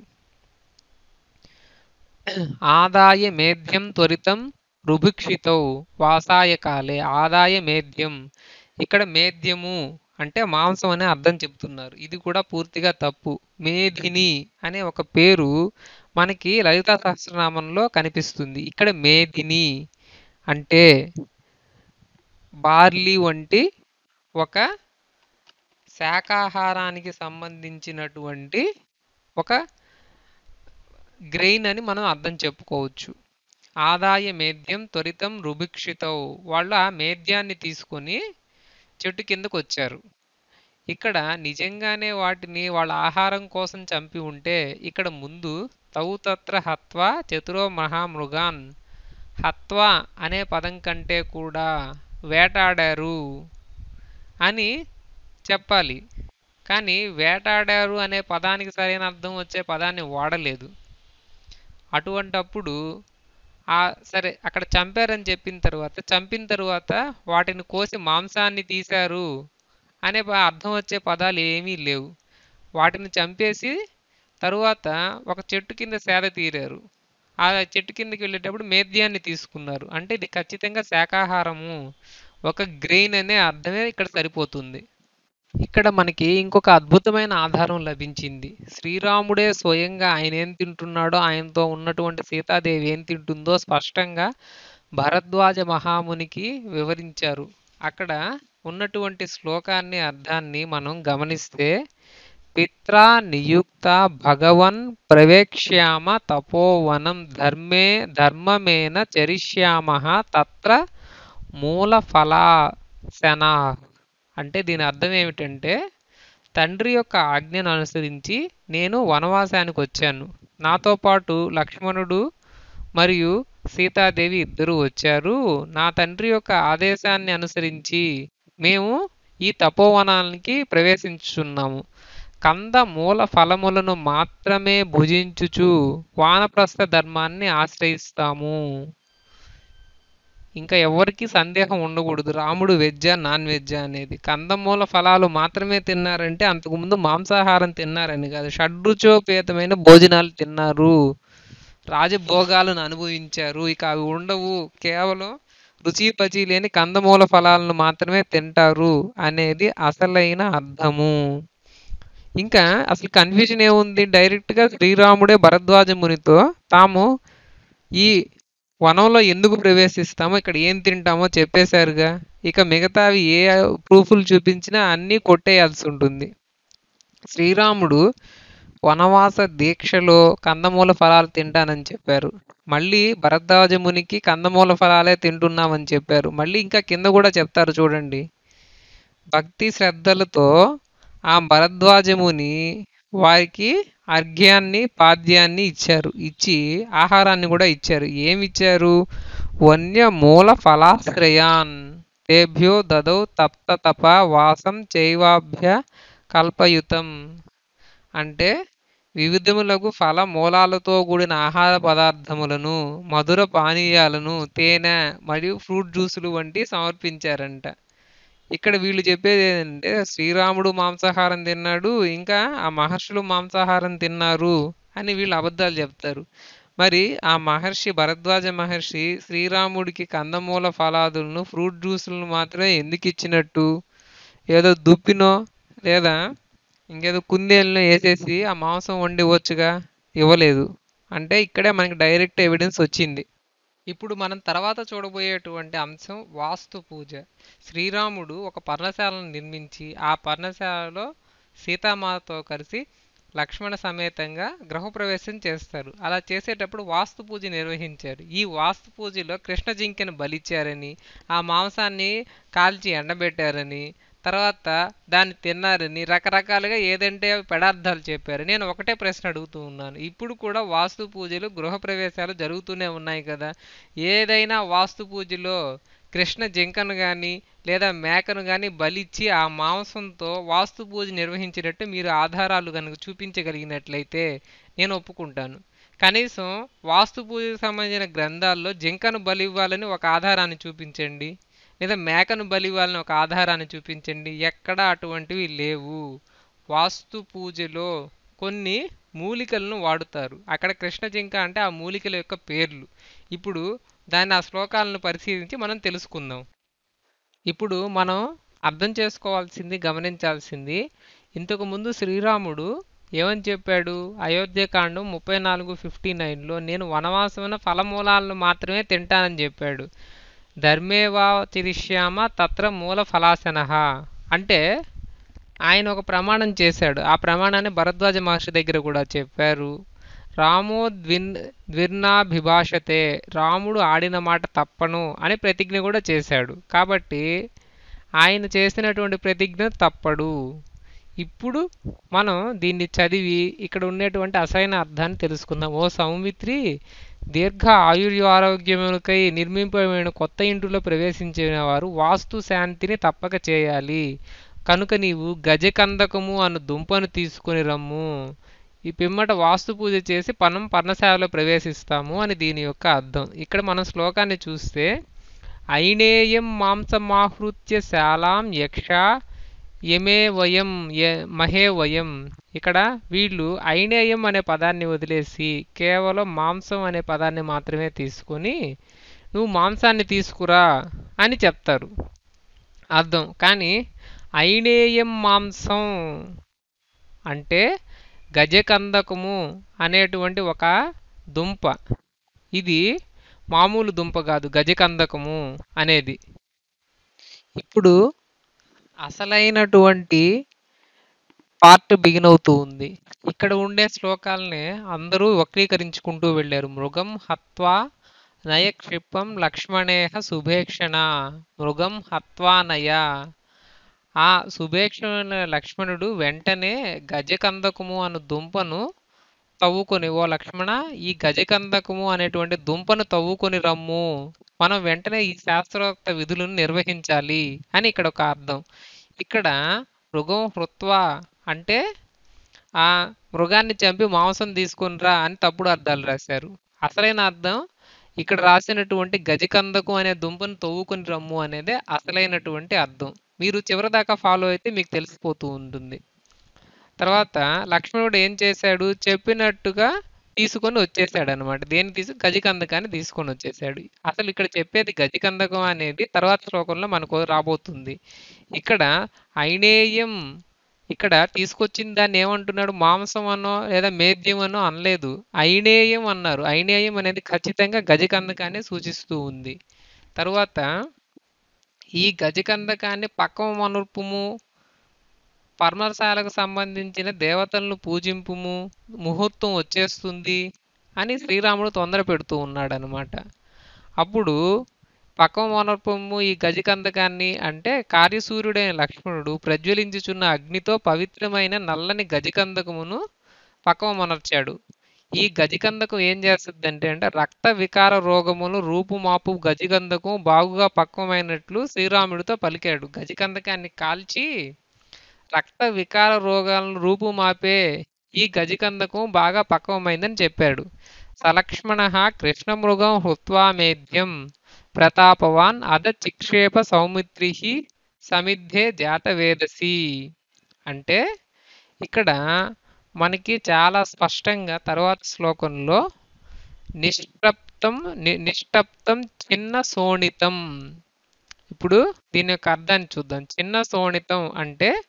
ఆదాయ మేధ్యం త్వరితం రుభిక్షితౌ వాసాయ కాలే ఆదాయ మేధ్యం ఇక్కడ మేధ్యము అంటే మాంసం అనే అర్థం చెప్తున్నారు ఇది కూడా పూర్తిగా తప్పు మేధిని అనే ఒక పేరు మనకి లలితా సహస్రనామంలో కనిపిస్తుంది ఇక్కడ మేధిని అంటే బార్లీ వంటి ఒక శాకాహారానికి సంబంధించినటువంటి ఒక గ్రెయిన్ అని మనం అర్థం చెప్పుకోవచ్చు ఆదాయ మేధ్యం త్వరితం రుభిక్షితౌ వాళ్ళు ఆ మేధ్యాన్ని తీసుకొని చెట్టు కిందకు వచ్చారు ఇక్కడ నిజంగానే వాటిని వాళ్ళ ఆహారం కోసం చంపి ఉంటే ఇక్కడ ముందు తౌ తత్ర హత్వా చతురో మహామృగాన్ హత్వా అనే పదం కంటే కూడా వేటాడారు అని చెప్పాలి కానీ వేటాడారు అనే పదానికి సరైన అర్థం వచ్చే పదాన్ని వాడలేదు అటువంటప్పుడు ఆ సరే అక్కడ చంపారని చెప్పిన తర్వాత చంపిన తర్వాత వాటిని కోసి మాంసాన్ని తీశారు అనే ప- అర్థం వచ్చే పదాలు ఏమీ లేవు వాటిని చంపేసి తరువాత ఒక చెట్టు కింద సేద తీరారు ఆ చెట్టు కిందకి వెళ్ళేటప్పుడు మేద్యాన్ని తీసుకున్నారు అంటే ఇది ఖచ్చితంగా శాకాహారము ఒక గ్రెయిన్ అనే అర్థమే ఇక్కడ సరిపోతుంది ఇక్కడ మనకి ఇంకొక అద్భుతమైన ఆధారం లభించింది శ్రీరాముడే స్వయంగా ఆయన ఏం తింటున్నాడో ఆయనతో ఉన్నటువంటి సీతాదేవి ఏం తింటుందో స్పష్టంగా భరద్వాజ మహామునికి వివరించారు అక్కడ ఉన్నటువంటి శ్లోకాన్ని అర్థాన్ని మనం గమనిస్తే పిత్రా నియుక్త భగవన్ ప్రవేక్ష్యామ తపోవనం ధర్మే ధర్మమేన చరిష్యామ తత్ర మూల ఫలాసనా అంటే దీని అర్థం ఏమిటంటే తండ్రి యొక్క ఆజ్ఞను అనుసరించి నేను వనవాసానికి వచ్చాను నాతో పాటు లక్ష్మణుడు మరియు సీతాదేవి ఇద్దరు వచ్చారు నా తండ్రి యొక్క ఆదేశాన్ని అనుసరించి మేము ఈ తపోవనానికి ప్రవేశించుచున్నాము కంద మూల ఫలములను మాత్రమే భుజించుచు వానప్రస్థ ధర్మాన్ని ఆశ్రయిస్తాము ఇంకా ఎవరికి సందేహం ఉండకూడదు రాముడు వెజ్జా నాన్ వెజ్జా అనేది కందమూల ఫలాలు మాత్రమే తిన్నారంటే అంతకుముందు మాంసాహారం తిన్నారని కాదు షడ్రుచోపేతమైన భోజనాలు తిన్నారు రాజభోగాలను అనుభవించారు ఇక అవి ఉండవు కేవలం రుచి పచి లేని కందమూల ఫలాలను మాత్రమే తింటారు అనేది అసలైన అర్థము ఇంకా అసలు కన్ఫ్యూజన్ ఏముంది డైరెక్ట్గా శ్రీరాముడే భరద్వాజ మునితో తాము ఈ వనంలో ఎందుకు ప్రవేశిస్తామో ఇక్కడ ఏం తింటామో చెప్పేశారుగా ఇక మిగతావి ఏ ప్రూఫ్లు చూపించినా అన్నీ కొట్టేయాల్సి ఉంటుంది శ్రీరాముడు వనవాస దీక్షలో కందమూల ఫలాలు తింటానని చెప్పారు మళ్ళీ భరద్వాజ మునికి కందమూల ఫలాలే తింటున్నామని చెప్పారు మళ్ళీ ఇంకా కింద కూడా చెప్తారు చూడండి భక్తి శ్రద్ధలతో ఆ భరద్వాజముని వారికి అర్ఘ్యాన్ని పాద్యాన్ని ఇచ్చారు ఇచ్చి ఆహారాన్ని కూడా ఇచ్చారు ఏమి ఇచ్చారు వన్య మూల ఫలాశ్రయాన్ తేభ్యో దదౌ తప్త తప వాసం చైవాభ్య కల్పయుతం అంటే వివిధములకు ఫల మూలాలతో కూడిన ఆహార పదార్థములను మధుర పానీయాలను తేనె మరియు ఫ్రూట్ జ్యూసులు వంటి సమర్పించారంట ఇక్కడ వీళ్ళు చెప్పేది ఏంటంటే శ్రీరాముడు మాంసాహారం తిన్నాడు ఇంకా ఆ మహర్షులు మాంసాహారం తిన్నారు అని వీళ్ళు అబద్ధాలు చెప్తారు మరి ఆ మహర్షి భరద్వాజ మహర్షి శ్రీరాముడికి కందమూల ఫలాదులను ఫ్రూట్ జ్యూసులను మాత్రమే ఎందుకు ఇచ్చినట్టు ఏదో దుప్పినో లేదా ఇంకేదో కుందేలను వేసేసి ఆ మాంసం వండి ఇవ్వచ్చుగా ఇవ్వలేదు అంటే ఇక్కడే మనకి డైరెక్ట్ ఎవిడెన్స్ వచ్చింది ఇప్పుడు మనం తర్వాత చూడబోయేటువంటి అంశం వాస్తు పూజ శ్రీరాముడు ఒక పర్ణశాలను నిర్మించి ఆ పర్ణశాలలో సీతామాతతో కలిసి లక్ష్మణ సమేతంగా గృహప్రవేశం చేస్తారు అలా చేసేటప్పుడు వాస్తు పూజ నిర్వహించారు ఈ వాస్తు పూజలో కృష్ణ జింకను బలిచ్చారని ఆ మాంసాన్ని కాల్చి ఎండబెట్టారని తర్వాత దాన్ని తిన్నారని రకరకాలుగా ఏదంటే అవి పదార్థాలు చెప్పారు నేను ఒకటే ప్రశ్న అడుగుతూ ఉన్నాను ఇప్పుడు కూడా వాస్తు పూజలు గృహప్రవేశాలు జరుగుతూనే ఉన్నాయి కదా ఏదైనా వాస్తు పూజలో కృష్ణ జింకను కానీ లేదా మేకను కానీ బలిచ్చి ఆ మాంసంతో వాస్తు పూజ నిర్వహించినట్టు మీరు ఆధారాలు కనుక చూపించగలిగినట్లయితే నేను ఒప్పుకుంటాను కనీసం వాస్తు పూజకు సంబంధించిన గ్రంథాల్లో జింకను బలి ఇవ్వాలని ఒక ఆధారాన్ని చూపించండి లేదా మేకను బలి ఇవ్వాలని ఒక ఆధారాన్ని చూపించండి ఎక్కడ అటువంటివి లేవు వాస్తు పూజలో కొన్ని మూలికలను వాడుతారు అక్కడ కృష్ణ జింక అంటే ఆ మూలికల యొక్క పేర్లు ఇప్పుడు దాన్ని ఆ శ్లోకాలను పరిశీలించి మనం తెలుసుకుందాం ఇప్పుడు మనం అర్థం చేసుకోవాల్సింది గమనించాల్సింది ఇంతకు ముందు శ్రీరాముడు ఏమని చెప్పాడు అయోధ్యకాండం ముప్పై నాలుగు ఫిఫ్టీ నైన్లో నేను వనవాసమైన ఫలమూలాలను మాత్రమే తింటానని చెప్పాడు ధర్మేవా తిరిష్యామ తత్ర మూల ఫలాసన అంటే ఆయన ఒక ప్రమాణం చేశాడు ఆ ప్రమాణాన్ని భరద్వాజ మహర్షి దగ్గర కూడా చెప్పారు రామో ద్విన్ ద్విర్నాభిభాషతే రాముడు ఆడిన మాట తప్పను అని ప్రతిజ్ఞ కూడా చేశాడు కాబట్టి ఆయన చేసినటువంటి ప్రతిజ్ఞ తప్పడు ఇప్పుడు మనం దీన్ని చదివి ఇక్కడ ఉండేటువంటి అసలైన అర్థాన్ని తెలుసుకుందాం ఓ సౌమిత్రి దీర్ఘ ఆయుర్యారోగ్యములకై నిర్మింపబడిన కొత్త ఇంటిలో ప్రవేశించిన వారు వాస్తు శాంతిని తప్పక చేయాలి కనుక నీవు గజకందకము అను దుంపను తీసుకుని రమ్ము ఈ పిమ్మట వాస్తు పూజ చేసి మనం పర్ణశాలలో ప్రవేశిస్తాము అని దీని యొక్క అర్థం ఇక్కడ మనం శ్లోకాన్ని చూస్తే ఐనేయం మాంసమాహృత్య శాలాం యక్ష యమే వయం య మహే వయం ఇక్కడ వీళ్ళు ఐనేయం అనే పదాన్ని వదిలేసి కేవలం మాంసం అనే పదాన్ని మాత్రమే తీసుకొని నువ్వు మాంసాన్ని తీసుకురా అని చెప్తారు అర్థం కానీ ఐనేయం మాంసం అంటే గజకందకము అనేటువంటి ఒక దుంప ఇది మామూలు దుంప కాదు గజకందకము అనేది ఇప్పుడు అసలైనటువంటి పార్ట్ బిగిన్ అవుతూ ఉంది ఇక్కడ ఉండే శ్లోకాలని అందరూ వక్రీకరించుకుంటూ వెళ్ళారు మృగం హత్వా నయక్షిపం లక్ష్మణేహ సుభేక్షణ మృగం హత్వా నయ ఆ సుభేక్షణ లక్ష్మణుడు వెంటనే గజకందకము అను దుంపను తవ్వుకొని ఓ లక్ష్మణ ఈ గజకందకము అనేటువంటి దుంపను తవ్వుకొని రమ్ము మనం వెంటనే ఈ శాస్త్రోక్త విధులను నిర్వహించాలి అని ఇక్కడ ఒక అర్థం ఇక్కడ మృగం హృత్వ అంటే ఆ మృగాన్ని చంపి మాంసం తీసుకునిరా అని తప్పుడు అర్థాలు రాశారు అసలైన అర్థం ఇక్కడ రాసినటువంటి గజకందకు అనే దుంపను తవ్వుకొని రమ్ము అనేది అసలైనటువంటి అర్థం మీరు చివరిదాకా ఫాలో అయితే మీకు తెలిసిపోతూ ఉంటుంది తర్వాత లక్ష్మణుడు ఏం చేశాడు చెప్పినట్టుగా తీసుకొని వచ్చేసాడు అనమాట దేని తీసి గజకందకాన్ని తీసుకొని వచ్చేసాడు అసలు ఇక్కడ చెప్పేది గజకందకం అనేది తర్వాత శ్లోకంలో మనకు రాబోతుంది ఇక్కడ ఐనేయం ఇక్కడ తీసుకొచ్చిన దాన్ని ఏమంటున్నాడు మాంసం అనో లేదా మేద్యం అనో అనలేదు ఐనేయం అన్నారు ఐనేయం అనేది ఖచ్చితంగా గజకందకాన్ని సూచిస్తూ ఉంది తరువాత ఈ గజకందకాన్ని పక్కవ మనుర్పుము పర్మశాలకు సంబంధించిన దేవతలను పూజింపుము ముహూర్తం వచ్చేస్తుంది అని శ్రీరాముడు తొందర పెడుతూ ఉన్నాడు అనమాట అప్పుడు పక్కవ మోనర్పము ఈ గజకందకాన్ని అంటే కార్యసూర్యుడైన లక్ష్మణుడు ప్రజ్వలించుచున్న అగ్నితో పవిత్రమైన నల్లని గజకందకమును పక్కవ మొనర్చాడు ఈ గజకందకం ఏం చేస్తుంది అంటే రక్త వికార రోగములు రూపుమాపు గజకందకం బాగుగా పక్వమైనట్లు శ్రీరాముడితో పలికాడు గజకందకాన్ని కాల్చి రక్త వికార రోగాలను రూపుమాపే ఈ గజకందకం బాగా పక్వమైందని చెప్పాడు సలక్ష్మణ కృష్ణమృగం హృత్వామేధ్యం ప్రతాపవాన్ అద చిక్షేప సౌమిత్రి సమిద్ధే జాతవేదసి అంటే ఇక్కడ మనకి చాలా స్పష్టంగా తర్వాత శ్లోకంలో నిష్టప్తం ని- నిష్టప్తం చిన్న సోణితం ఇప్పుడు దీని యొక్క అర్థాన్ని చూద్దాం చిన్న సోణితం అంటే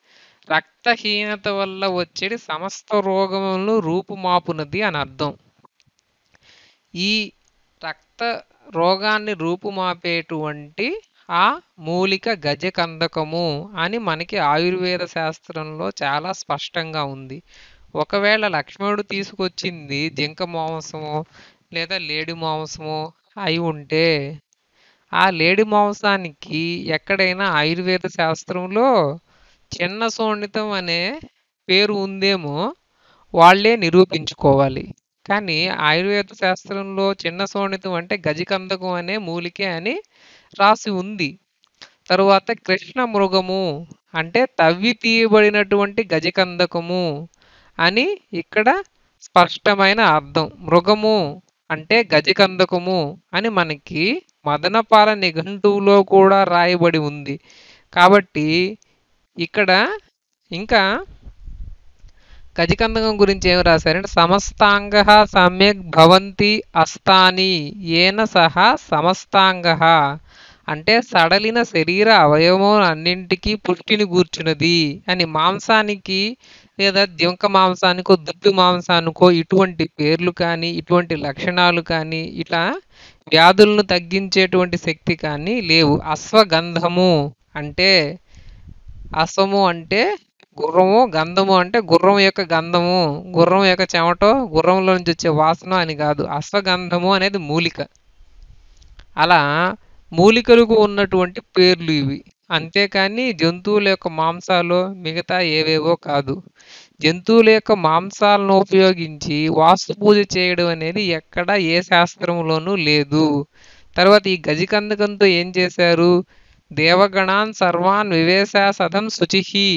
రక్తహీనత వల్ల వచ్చేది సమస్త రోగములను రూపుమాపునది అని అర్థం ఈ రక్త రోగాన్ని రూపుమాపేటువంటి ఆ మూలిక గజకందకము అని మనకి ఆయుర్వేద శాస్త్రంలో చాలా స్పష్టంగా ఉంది ఒకవేళ లక్ష్మణుడు తీసుకొచ్చింది జింక మాంసమో లేదా లేడి మాంసమో అయి ఉంటే ఆ లేడి మాంసానికి ఎక్కడైనా ఆయుర్వేద శాస్త్రంలో చిన్న సోణితం అనే పేరు ఉందేమో వాళ్ళే నిరూపించుకోవాలి కానీ ఆయుర్వేద శాస్త్రంలో చిన్న సోణితం అంటే గజకందకం అనే మూలికే అని రాసి ఉంది తరువాత కృష్ణ మృగము అంటే తవ్వి తీయబడినటువంటి గజకందకము అని ఇక్కడ స్పష్టమైన అర్థం మృగము అంటే గజకందకము అని మనకి మదనపాల నిఘంటువులో కూడా రాయబడి ఉంది కాబట్టి ఇక్కడ ఇంకా గజకందకం గురించి ఏమి రాశారంటే సమస్తాంగ సమ్యక్ భవంతి అస్తాని ఏన సహా సమస్తాంగ అంటే సడలిన శరీర అవయవం అన్నింటికీ పుష్టిని కూర్చున్నది అని మాంసానికి లేదా జింక మాంసానికో దుప్పి మాంసానికో ఇటువంటి పేర్లు కానీ ఇటువంటి లక్షణాలు కానీ ఇట్లా వ్యాధులను తగ్గించేటువంటి శక్తి కానీ లేవు అశ్వగంధము అంటే అశ్వము అంటే గుర్రము గంధము అంటే గుర్రం యొక్క గంధము గుర్రం యొక్క చెమటో గుర్రంలో నుంచి వచ్చే వాసన అని కాదు అశ్వగంధము అనేది మూలిక అలా మూలికలకు ఉన్నటువంటి పేర్లు ఇవి అంతేకాని జంతువుల యొక్క మాంసాలు మిగతా ఏవేవో కాదు జంతువుల యొక్క మాంసాలను ఉపయోగించి వాస్తు పూజ చేయడం అనేది ఎక్కడ ఏ శాస్త్రంలోనూ లేదు తర్వాత ఈ గజకందకంతో ఏం చేశారు దేవగణాన్ సర్వాన్ వివేశ సదం శుచిహి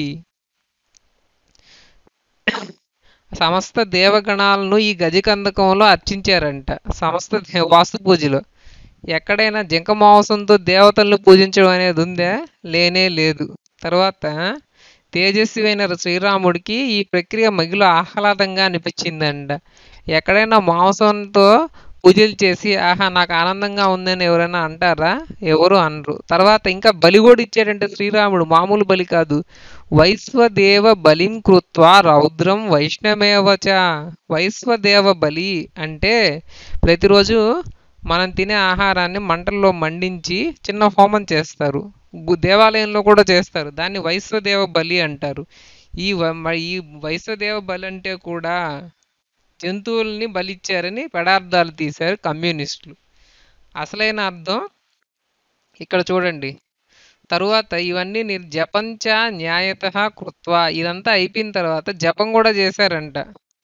సమస్త దేవగణాలను ఈ గజకందకంలో అర్చించారంట సమస్త దే- వాస్తు పూజలో ఎక్కడైనా జింక మాంసంతో దేవతలను పూజించడం అనేది ఉందా లేనే లేదు తర్వాత తేజస్వి అయిన శ్రీరాముడికి ఈ ప్రక్రియ మగిలో ఆహ్లాదంగా అనిపించిందంట ఎక్కడైనా మాంసంతో పూజలు చేసి ఆహా నాకు ఆనందంగా ఉందని ఎవరైనా అంటారా ఎవరు అనరు తర్వాత ఇంకా బలి కూడా ఇచ్చాడంటే శ్రీరాముడు మామూలు బలి కాదు వైశ్వదేవ బలిం కృత్వా రౌద్రం వైష్ణవేవచ వైశ్వదేవ బలి అంటే ప్రతిరోజు మనం తినే ఆహారాన్ని మంటల్లో మండించి చిన్న హోమం చేస్తారు గు- దేవాలయంలో కూడా చేస్తారు దాన్ని వైశ్వదేవ బలి అంటారు ఈ వ- మ- ఈ వైశ్వదేవ బలి అంటే కూడా జంతువుల్ని బలిచ్చారని పదార్థాలు తీశారు కమ్యూనిస్టులు అసలైన అర్థం ఇక్కడ చూడండి తరువాత ఇవన్నీ మీరు జపంచ న్యాయత కృత్వ ఇదంతా అయిపోయిన తర్వాత జపం కూడా చేశారంట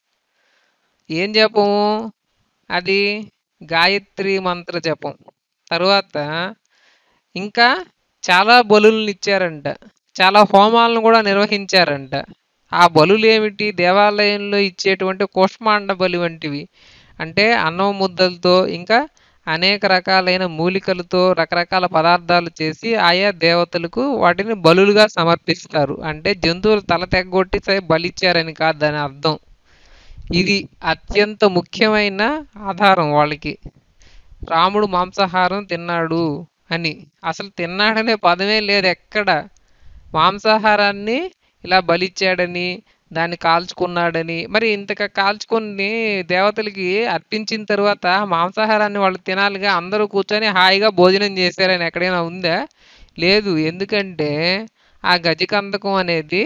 ఏం జపము అది గాయత్రి మంత్ర జపం తరువాత ఇంకా చాలా బలులను ఇచ్చారంట చాలా హోమాలను కూడా నిర్వహించారంట ఆ బలులు ఏమిటి దేవాలయంలో ఇచ్చేటువంటి కూష్మాండ బలి వంటివి అంటే అన్నం ముద్దలతో ఇంకా అనేక రకాలైన మూలికలతో రకరకాల పదార్థాలు చేసి ఆయా దేవతలకు వాటిని బలులుగా సమర్పిస్తారు అంటే జంతువులు తల తెగ్గొట్టి సరే బలిచ్చారని కాదు దాని అర్థం ఇది అత్యంత ముఖ్యమైన ఆధారం వాళ్ళకి రాముడు మాంసాహారం తిన్నాడు అని అసలు తిన్నాడనే పదమే లేదు ఎక్కడ మాంసాహారాన్ని ఇలా బలిచ్చాడని దాన్ని కాల్చుకున్నాడని మరి ఇంతగా కాల్చుకొని దేవతలకి అర్పించిన తర్వాత మాంసాహారాన్ని వాళ్ళు తినాలిగా అందరూ కూర్చొని హాయిగా భోజనం చేశారని ఎక్కడైనా ఉందా లేదు ఎందుకంటే ఆ గజకందకం అనేది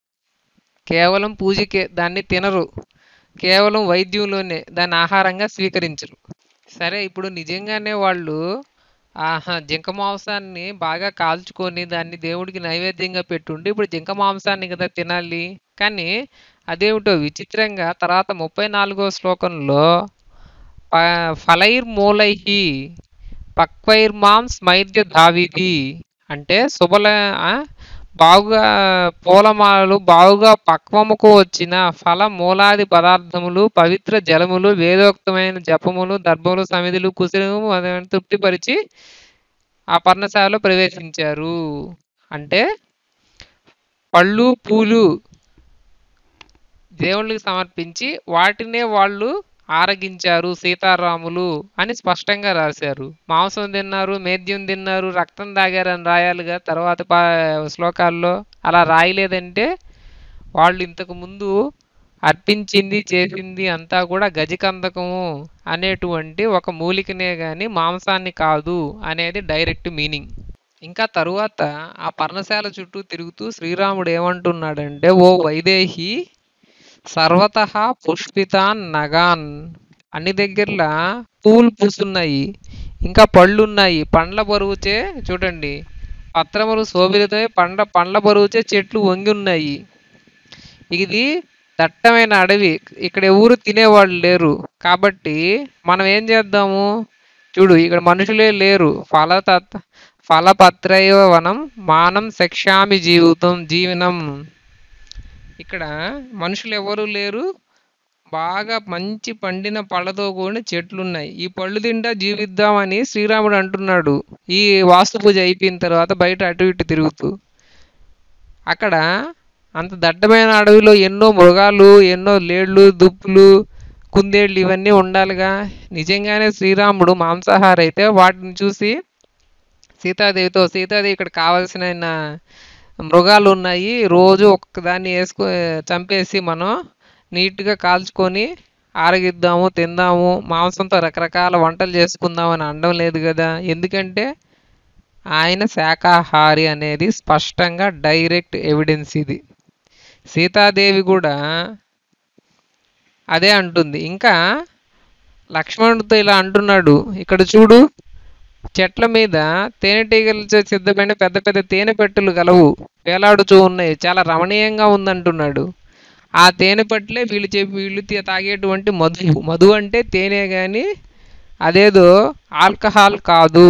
కేవలం పూజకే దాన్ని తినరు కేవలం వైద్యంలోనే దాన్ని ఆహారంగా స్వీకరించరు సరే ఇప్పుడు నిజంగానే వాళ్ళు ఆహా జింక మాంసాన్ని బాగా కాల్చుకొని దాన్ని దేవుడికి నైవేద్యంగా పెట్టుండి ఇప్పుడు జింక మాంసాన్ని కదా తినాలి కానీ అదేమిటో విచిత్రంగా తర్వాత ముప్పై నాలుగో శ్లోకంలో ప- ఫలైర్ మూలైహి పక్వైర్మాం స్మైర్య ధావిధి అంటే శుభల ఆ, బాగుగా పూలమాలలు బాగుగా పక్వముకు వచ్చిన ఫల మూలాది పదార్థములు పవిత్ర జలములు వేదోక్తమైన జపములు దర్భములు సమిధులు కుశలము మొదలైన తృప్తిపరిచి ఆ పర్ణశాలలో ప్రవేశించారు అంటే పళ్ళు పూలు దేవుళ్ళకి సమర్పించి వాటినే వాళ్ళు ఆరగించారు సీతారాములు అని స్పష్టంగా రాశారు మాంసం తిన్నారు మేద్యం తిన్నారు రక్తం తాగారని రాయాలిగా తర్వాత పా శ్లోకాల్లో అలా రాయలేదంటే వాళ్ళు ఇంతకు ముందు అర్పించింది చేసింది అంతా కూడా గజకందకము అనేటువంటి ఒక మూలికనే గాని మాంసాన్ని కాదు అనేది డైరెక్ట్ మీనింగ్ ఇంకా తరువాత ఆ పర్ణశాల చుట్టూ తిరుగుతూ శ్రీరాముడు ఏమంటున్నాడంటే ఓ వైదేహి సర్వత పుష్పితాన్ నగాన్ అన్ని దగ్గరలా పూలు పూస్తున్నాయి ఇంకా పళ్ళు ఉన్నాయి పండ్ల బరువుచే చూడండి పత్రములు శోభిలతో పండ్ల పండ్ల బరువుచే చెట్లు వంగి ఉన్నాయి ఇది దట్టమైన అడవి ఇక్కడ ఎవరు తినేవాళ్ళు లేరు కాబట్టి మనం ఏం చేద్దాము చూడు ఇక్కడ మనుషులే లేరు ఫలతత్ ఫలపత్రయ వనం మానం శక్ష్యామి జీవితం జీవనం ఇక్కడ మనుషులు ఎవరు లేరు బాగా మంచి పండిన పళ్ళతో కూడిన చెట్లు ఉన్నాయి ఈ పళ్ళు తింటా జీవిద్దామని శ్రీరాముడు అంటున్నాడు ఈ వాస్తు పూజ అయిపోయిన తర్వాత బయట అటు ఇటు తిరుగుతూ అక్కడ అంత దట్టమైన అడవిలో ఎన్నో మృగాలు ఎన్నో లేళ్ళు దుప్పులు కుందేళ్ళు ఇవన్నీ ఉండాలిగా నిజంగానే శ్రీరాముడు మాంసాహారి అయితే వాటిని చూసి సీతాదేవితో సీతాదేవి ఇక్కడ కావాల్సిన మృగాలు ఉన్నాయి రోజు ఒక్కదాన్ని వేసుకు చంపేసి మనం నీట్గా కాల్చుకొని ఆరగిద్దాము తిందాము మాంసంతో రకరకాల వంటలు చేసుకుందాం అని అనడం లేదు కదా ఎందుకంటే ఆయన శాకాహారి అనేది స్పష్టంగా డైరెక్ట్ ఎవిడెన్స్ ఇది సీతాదేవి కూడా అదే అంటుంది ఇంకా లక్ష్మణుడితో ఇలా అంటున్నాడు ఇక్కడ చూడు చెట్ల మీద తేనెటీగలతో సిద్ధమైన పెద్ద పెద్ద తేనె పెట్టెలు గలవు వేలాడుతూ ఉన్నాయి చాలా రమణీయంగా ఉందంటున్నాడు ఆ తేనె పట్లే వీళ్ళు చెప్పి వీళ్ళు తి- తాగేటువంటి మధు మధు అంటే తేనె కానీ అదేదో ఆల్కహాల్ కాదు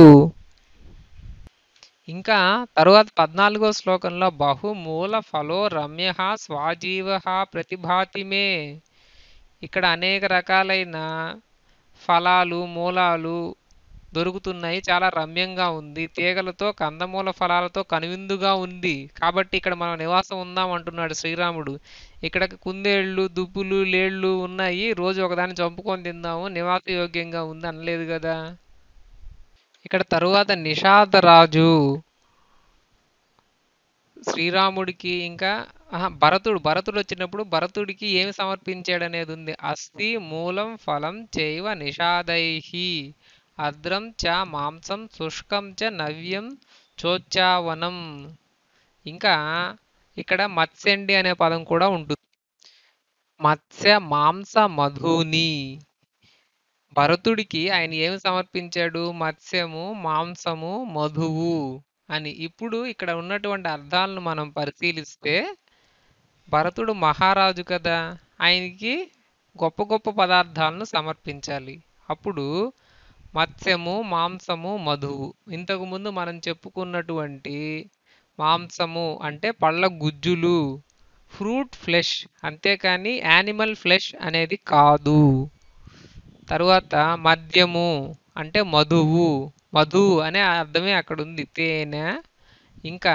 ఇంకా తరువాత పద్నాలుగో శ్లోకంలో బహుమూల ఫలో రమ్య స్వాజీవ ప్రతిభాతి మే ఇక్కడ అనేక రకాలైన ఫలాలు మూలాలు దొరుకుతున్నాయి చాలా రమ్యంగా ఉంది తీగలతో కందమూల ఫలాలతో కనువిందుగా ఉంది కాబట్టి ఇక్కడ మనం నివాసం ఉందాం అంటున్నాడు శ్రీరాముడు ఇక్కడ కుందేళ్ళు దుప్పులు లేళ్ళు ఉన్నాయి రోజు ఒకదాన్ని చంపుకొని తిందాము నివాస యోగ్యంగా ఉంది అనలేదు కదా ఇక్కడ తరువాత నిషాదరాజు శ్రీరాముడికి ఇంకా ఆహా, భరతుడు భరతుడు వచ్చినప్పుడు భరతుడికి ఏమి సమర్పించాడు అనేది ఉంది అస్థి మూలం ఫలం చైవ నిషాదైహి అద్రం చ మాంసం శుష్కం చ నవ్యం చోచ్చావనం ఇంకా ఇక్కడ మత్స్యండి అనే పదం కూడా ఉంటుంది మత్స్య మాంస మధుని భరతుడికి ఆయన ఏమి సమర్పించాడు మత్స్యము మాంసము మధువు అని ఇప్పుడు ఇక్కడ ఉన్నటువంటి అర్థాలను మనం పరిశీలిస్తే భరతుడు మహారాజు కదా ఆయనకి గొప్ప గొప్ప పదార్థాలను సమర్పించాలి అప్పుడు మత్స్యము మాంసము మధువు ఇంతకు ముందు మనం చెప్పుకున్నటువంటి మాంసము అంటే పళ్ళ గుజ్జులు ఫ్రూట్ ఫ్లెష్ అంతేకాని యానిమల్ ఫ్లెష్ అనేది కాదు తరువాత మద్యము అంటే మధువు మధువు అనే అర్థమే అక్కడ ఉంది తేనె ఇంకా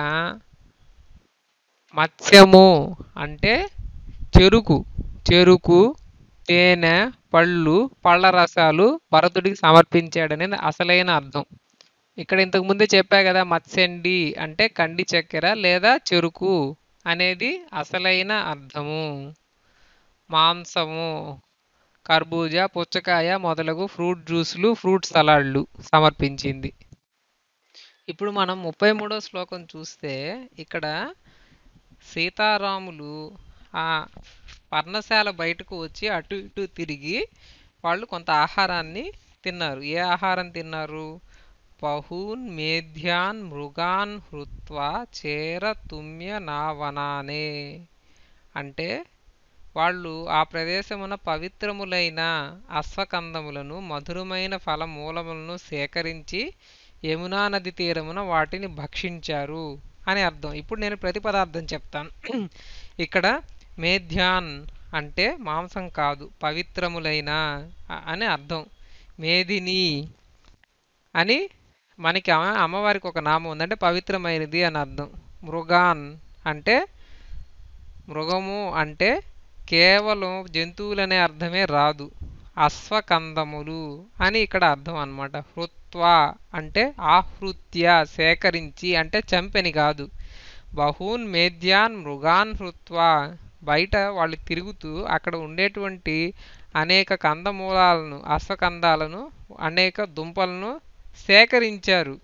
మత్స్యము అంటే చెరుకు చెరుకు తేనె పళ్ళు పళ్ళ రసాలు భరతుడికి సమర్పించాడనేది అసలైన అర్థం ఇక్కడ ఇంతకు ముందే చెప్పా కదా మత్స్యండి అంటే కండి చక్కెర లేదా చెరుకు అనేది అసలైన అర్థము మాంసము కర్బూజా పుచ్చకాయ మొదలగు ఫ్రూట్ జ్యూసులు ఫ్రూట్ సలాడ్లు సమర్పించింది ఇప్పుడు మనం ముప్పై మూడో శ్లోకం చూస్తే ఇక్కడ సీతారాములు ఆ పర్ణశాల బయటకు వచ్చి అటు ఇటు తిరిగి వాళ్ళు కొంత ఆహారాన్ని తిన్నారు ఏ ఆహారం తిన్నారు బహూన్ మేధ్యాన్ మృగాన్ హృత్వా చేర తుమ్య నావనానే అంటే వాళ్ళు ఆ ప్రదేశమున పవిత్రములైన అశ్వకందములను మధురమైన ఫలమూలములను సేకరించి యమునా నది తీరమున వాటిని భక్షించారు అని అర్థం ఇప్పుడు నేను ప్రతి పదార్థం చెప్తాను ఇక్కడ మేధ్యాన్ అంటే మాంసం కాదు పవిత్రములైన అ- అని అర్థం మేదిని అని మనకి అమ్మ- అమ్మవారికి ఒక నామం ఉంది అంటే పవిత్రమైనది అని అర్థం మృగాన్ అంటే మృగము అంటే కేవలం జంతువులనే అర్థమే రాదు అశ్వకందములు అని ఇక్కడ అర్థం అన్నమాట హృత్వ అంటే ఆహృత్య సేకరించి అంటే చంపెని కాదు బహూన్ మేధ్యాన్ మృగాన్ హృత్వ బయట వాళ్ళు తిరుగుతూ అక్కడ ఉండేటువంటి అనేక కందమూలాలను అశ్వకందాలను అనేక దుంపలను సేకరించారు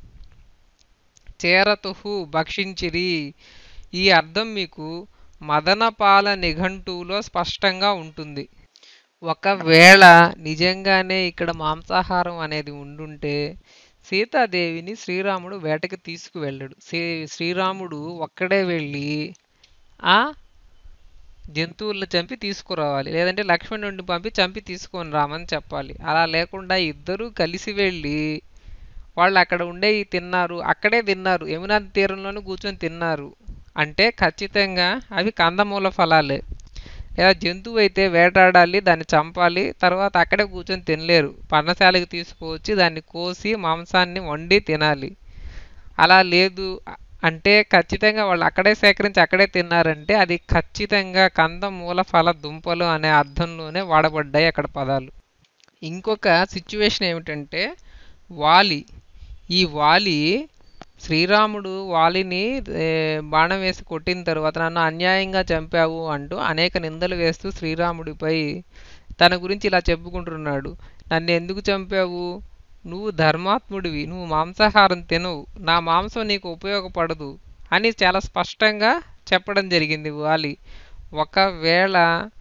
చేరతుహు భక్షించిరి ఈ అర్థం మీకు మదనపాల నిఘంటువులో స్పష్టంగా ఉంటుంది ఒకవేళ నిజంగానే ఇక్కడ మాంసాహారం అనేది ఉండుంటే సీతాదేవిని శ్రీరాముడు వేటకి తీసుకువెళ్ళడు శ్రీ శ్రీరాముడు ఒక్కడే వెళ్ళి ఆ జంతువులను చంపి తీసుకురావాలి లేదంటే లక్ష్మణుడిని పంపి చంపి తీసుకొని రామని చెప్పాలి అలా లేకుండా ఇద్దరూ కలిసి వెళ్ళి వాళ్ళు అక్కడ ఉండే తిన్నారు అక్కడే తిన్నారు యమునా తీరంలోనే కూర్చొని తిన్నారు అంటే ఖచ్చితంగా అవి కందమూల ఫలాలే లేదా జంతువు అయితే వేటాడాలి దాన్ని చంపాలి తర్వాత అక్కడే కూర్చొని తినలేరు పర్ణశాలకు తీసుకువచ్చి దాన్ని కోసి మాంసాన్ని వండి తినాలి అలా లేదు అంటే ఖచ్చితంగా వాళ్ళు అక్కడే సేకరించి అక్కడే తిన్నారంటే అది ఖచ్చితంగా కందమూల ఫల దుంపలు అనే అర్థంలోనే వాడబడ్డాయి అక్కడ పదాలు ఇంకొక సిచ్యువేషన్ ఏమిటంటే వాలి ఈ వాలి శ్రీరాముడు వాలిని ఏ, బాణం వేసి కొట్టిన తర్వాత నన్ను అన్యాయంగా చంపావు అంటూ అనేక నిందలు వేస్తూ శ్రీరాముడిపై తన గురించి ఇలా చెప్పుకుంటున్నాడు నన్ను ఎందుకు చంపావు నువ్వు ధర్మాత్ముడివి నువ్వు మాంసాహారం తినవు నా మాంసం నీకు ఉపయోగపడదు అని చాలా స్పష్టంగా చెప్పడం జరిగింది వాలి ఒకవేళ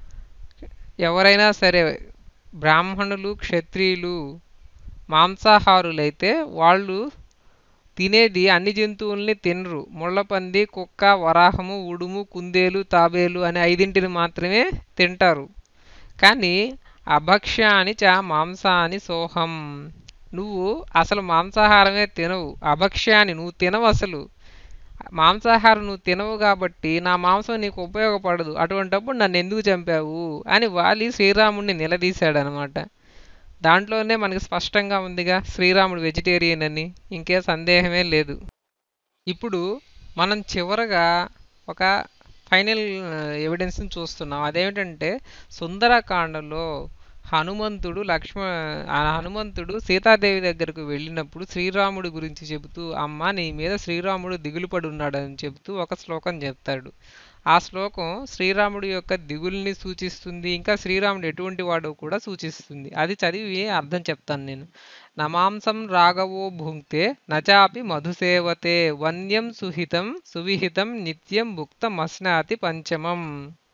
ఎవరైనా సరే బ్రాహ్మణులు క్షత్రియులు మాంసాహారులైతే వాళ్ళు తినేది అన్ని జంతువుల్ని తినరు ముళ్ళపంది కుక్క వరాహము ఉడుము కుందేలు తాబేలు అనే ఐదింటిని మాత్రమే తింటారు కానీ అభక్ష్యాని చ మాంసాని సోహం నువ్వు అసలు మాంసాహారమే తినవు అభక్ష్యాని నువ్వు తినవు అసలు మాంసాహారం నువ్వు తినవు కాబట్టి నా మాంసం నీకు ఉపయోగపడదు అటువంటప్పుడు నన్ను ఎందుకు చంపావు అని వాలి శ్రీరాముడిని నిలదీశాడు అనమాట దాంట్లోనే మనకి స్పష్టంగా ఉందిగా శ్రీరాముడు వెజిటేరియన్ అని ఇంకే సందేహమే లేదు ఇప్పుడు మనం చివరగా ఒక ఫైనల్ ఎవిడెన్స్ని చూస్తున్నాం అదేమిటంటే సుందరకాండలో హనుమంతుడు లక్ష్మ ఆ హనుమంతుడు సీతాదేవి దగ్గరకు వెళ్ళినప్పుడు శ్రీరాముడి గురించి చెబుతూ అమ్మ నీ మీద శ్రీరాముడు దిగులు పడి ఉన్నాడని చెబుతూ ఒక శ్లోకం చెప్తాడు ఆ శ్లోకం శ్రీరాముడి యొక్క దిగుల్ని సూచిస్తుంది ఇంకా శ్రీరాముడు ఎటువంటి వాడో కూడా సూచిస్తుంది అది చదివి అర్థం చెప్తాను నేను నమాంసం రాఘవో భుంక్తే నచాపి మధుసేవతే వన్యం సుహితం సువిహితం నిత్యం భుక్తమస్నాతి పంచమం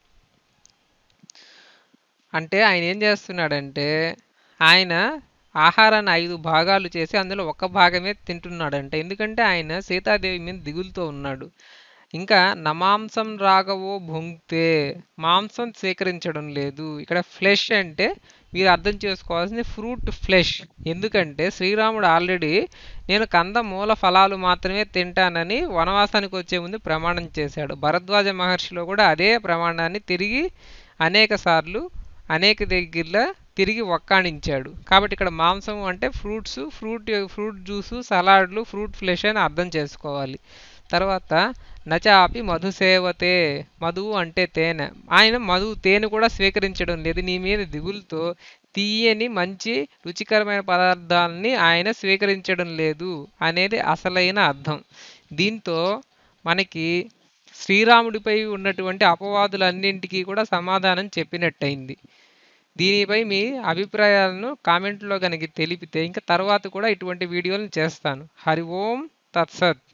అంటే ఆయన ఏం చేస్తున్నాడంటే ఆయన ఆహారాన్ని ఐదు భాగాలు చేసి అందులో ఒక భాగమే తింటున్నాడంట ఎందుకంటే ఆయన సీతాదేవి మీద దిగులుతో ఉన్నాడు ఇంకా నమాంసం రాఘవో భుంక్తే మాంసం స్వీకరించడం లేదు ఇక్కడ ఫ్లెష్ అంటే మీరు అర్థం చేసుకోవాల్సింది ఫ్రూట్ ఫ్లెష్ ఎందుకంటే శ్రీరాముడు ఆల్రెడీ నేను కంద మూల ఫలాలు మాత్రమే తింటానని వనవాసానికి వచ్చే ముందు ప్రమాణం చేశాడు భరద్వాజ మహర్షిలో కూడా అదే ప్రమాణాన్ని తిరిగి అనేక సార్లు అనేక దగ్గర తిరిగి ఒక్కాణించాడు కాబట్టి ఇక్కడ మాంసం అంటే ఫ్రూట్స్ ఫ్రూట్ ఫ్రూట్ జ్యూసు సలాడ్లు ఫ్రూట్ ఫ్లెష్ అని అర్థం చేసుకోవాలి తర్వాత నచాపి మధుసేవతే మధువు అంటే తేనె ఆయన మధు తేనె కూడా స్వీకరించడం లేదు నీ మీద దిగులుతో తీయని మంచి రుచికరమైన పదార్థాలని ఆయన స్వీకరించడం లేదు అనేది అసలైన అర్థం దీంతో మనకి శ్రీరాముడిపై ఉన్నటువంటి అపవాదులన్నింటికీ కూడా సమాధానం చెప్పినట్టయింది దీనిపై మీ అభిప్రాయాలను కామెంట్లో కనుక తెలిపితే ఇంకా తర్వాత కూడా ఇటువంటి వీడియోలను చేస్తాను హరి ఓం తత్సత్